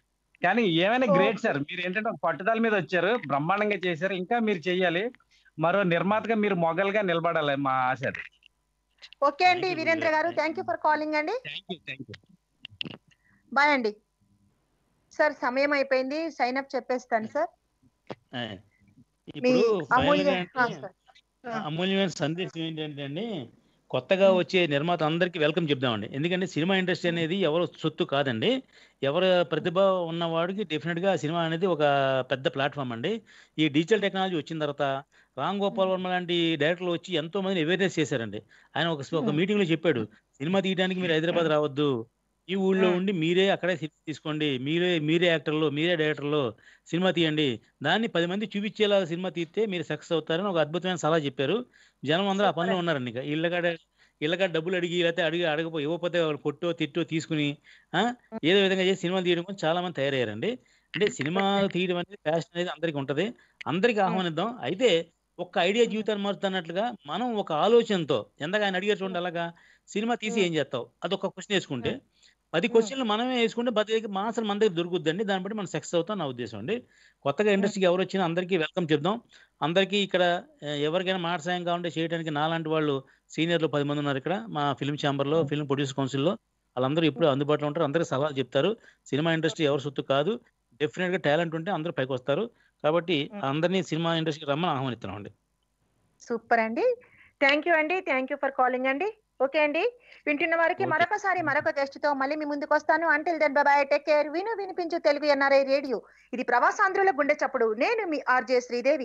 కానీ ఏమైనా ఓ. గ్రేట్ సార్ మీరు ఏంటంటే ఒక పట్టుదల మీద వచ్చారు బ్రహ్మాండంగా చేశారు ఇంకా మీరు చెయ్యాలి మరో నిర్మాతగా మీరు మొగల్గా నిలబడాలి మా ఆశ అది ఓకే అండి Thank you, వీరేంద్ర గురుగారు. గారు థ్యాంక్ యూ ఫర్ కాలింగ్ అండి thank you thank you bye అండి సార్ సమయం అయిపోయింది సైన్ అప్ చెప్పేస్తాను సార్ ఆ, మీ ఇప్పుడు అమూల్య final గా ఆ, అంటే సార్. అమూల్యమైన సందేశం ఏంటంటే అండి కొత్తగా వచ్చే నిర్మాత అందరికీ వెల్కమ్ చెప్దామండి ఎందుకంటే సినిమా ఇండస్ట్రీ అనేది ఎవరు సొత్తు కాదండి ఎవరు ప్రతిభ ఉన్నవాడికి డెఫినెట్గా సినిమా అనేది ఒక పెద్ద ప్లాట్ఫామ్ అండి ఈ డిజిటల్ టెక్నాలజీ వచ్చిన తర్వాత రామ్ గోపాల్ వర్మ లాంటి డైరెక్టర్లు వచ్చి ఎంతో మందిని అవేర్నెస్ చేశారండి ఆయన ఒక ఒక Hmm. మీటింగ్ లో చెప్పాడు సినిమా తీయడానికి మీరు హైదరాబాద్ రావద్దు ఈ ఊళ్ళో Hmm. ఉండి మీరే అక్కడే సినిమా తీసుకోండి మీరే మీరే యాక్టర్లు మీరే డైరెక్టర్లు సినిమా తీయండి దాన్ని పది మంది చూపించేలా సినిమా తీస్తే మీరు సక్సెస్ అవుతారని ఒక అద్భుతమైన సలహా చెప్పారు జనం అందరూ ఆ పనిలో ఉన్నారండి ఇక ఇళ్ళకాడ ఇళ్ళకాడ డబ్బులు అడిగి లేకపోతే అడిగి అడగపో ఇవ్వకపోతే వాళ్ళు కొట్టో తిట్టో తీసుకుని ఆ, ఏదో విధంగా చేసి సినిమా తీయడం కోసం చాలా మంది తయారయ్యారండి అంటే సినిమా తీయడం అనేది ప్యాషన్ అనేది అందరికీ ఉంటది అందరికీ ఆహ్వానిద్దాం అయితే ఒక్క ఐడియా జీవితాన్ని మారుతున్నట్లుగా మనం ఒక ఆలోచనతో ఎందాక ఆయన అడిగారు చూడండి అలాగా సినిమా తీసి ఏం చేస్తావు అదొక క్వశ్చన్ వేసుకుంటే పది క్వశ్చన్లు మనమే వేసుకుంటే పది దగ్గర మా అసలు మన దగ్గర దొరుకుద్దండి దాన్ని బట్టి మనం సక్సెస్ అవుతాం నా ఉద్దేశం అండి కొత్తగా ఇండస్ట్రీకి ఎవరు వచ్చినా అందరికీ వెల్కమ్ చెప్దాం అందరికీ ఇక్కడ ఆ, ఎవరికైనా మాట సాయం కావాలంటే చేయడానికి నాలాంటి వాళ్ళు సీనియర్లు పది మంది ఉన్నారు ఇక్కడ మా ఫిల్మ్ ఛాంబర్లో ఫిల్మ్ ప్రొడ్యూస్ కౌన్సిల్లో వాళ్ళందరూ ఇప్పుడు అందుబాటులో ఉంటారు అందరికీ సలహాలు చెప్తారు సినిమా ఇండస్ట్రీ ఎవరు సొత్తు కాదు డెఫినెట్గా టాలెంట్ ఉంటే అందరూ పైకి వస్తారు కాబట్టి అందరినీ సినిమా ఇండస్ట్రీకి రమ్మని ఆహ్వానిస్తున్నాం అండి సూపర్ అండి థ్యాంక్ యూ అండి థ్యాంక్ యూ ఫర్ కాలింగ్ అండి ఓకే అండి వింటున్న వారికి Okay. మరొకసారి మరొక గెస్ట్ తో మళ్ళీ మీ ముందుకు వస్తాను until then bye take care విను వినిపించు తెలుగు ఎన్ఆర్ఐ రేడియో ఇది ప్రవాసాంధ్రుల గుండె చప్పుడు నేను మీ ఆర్జే శ్రీదేవి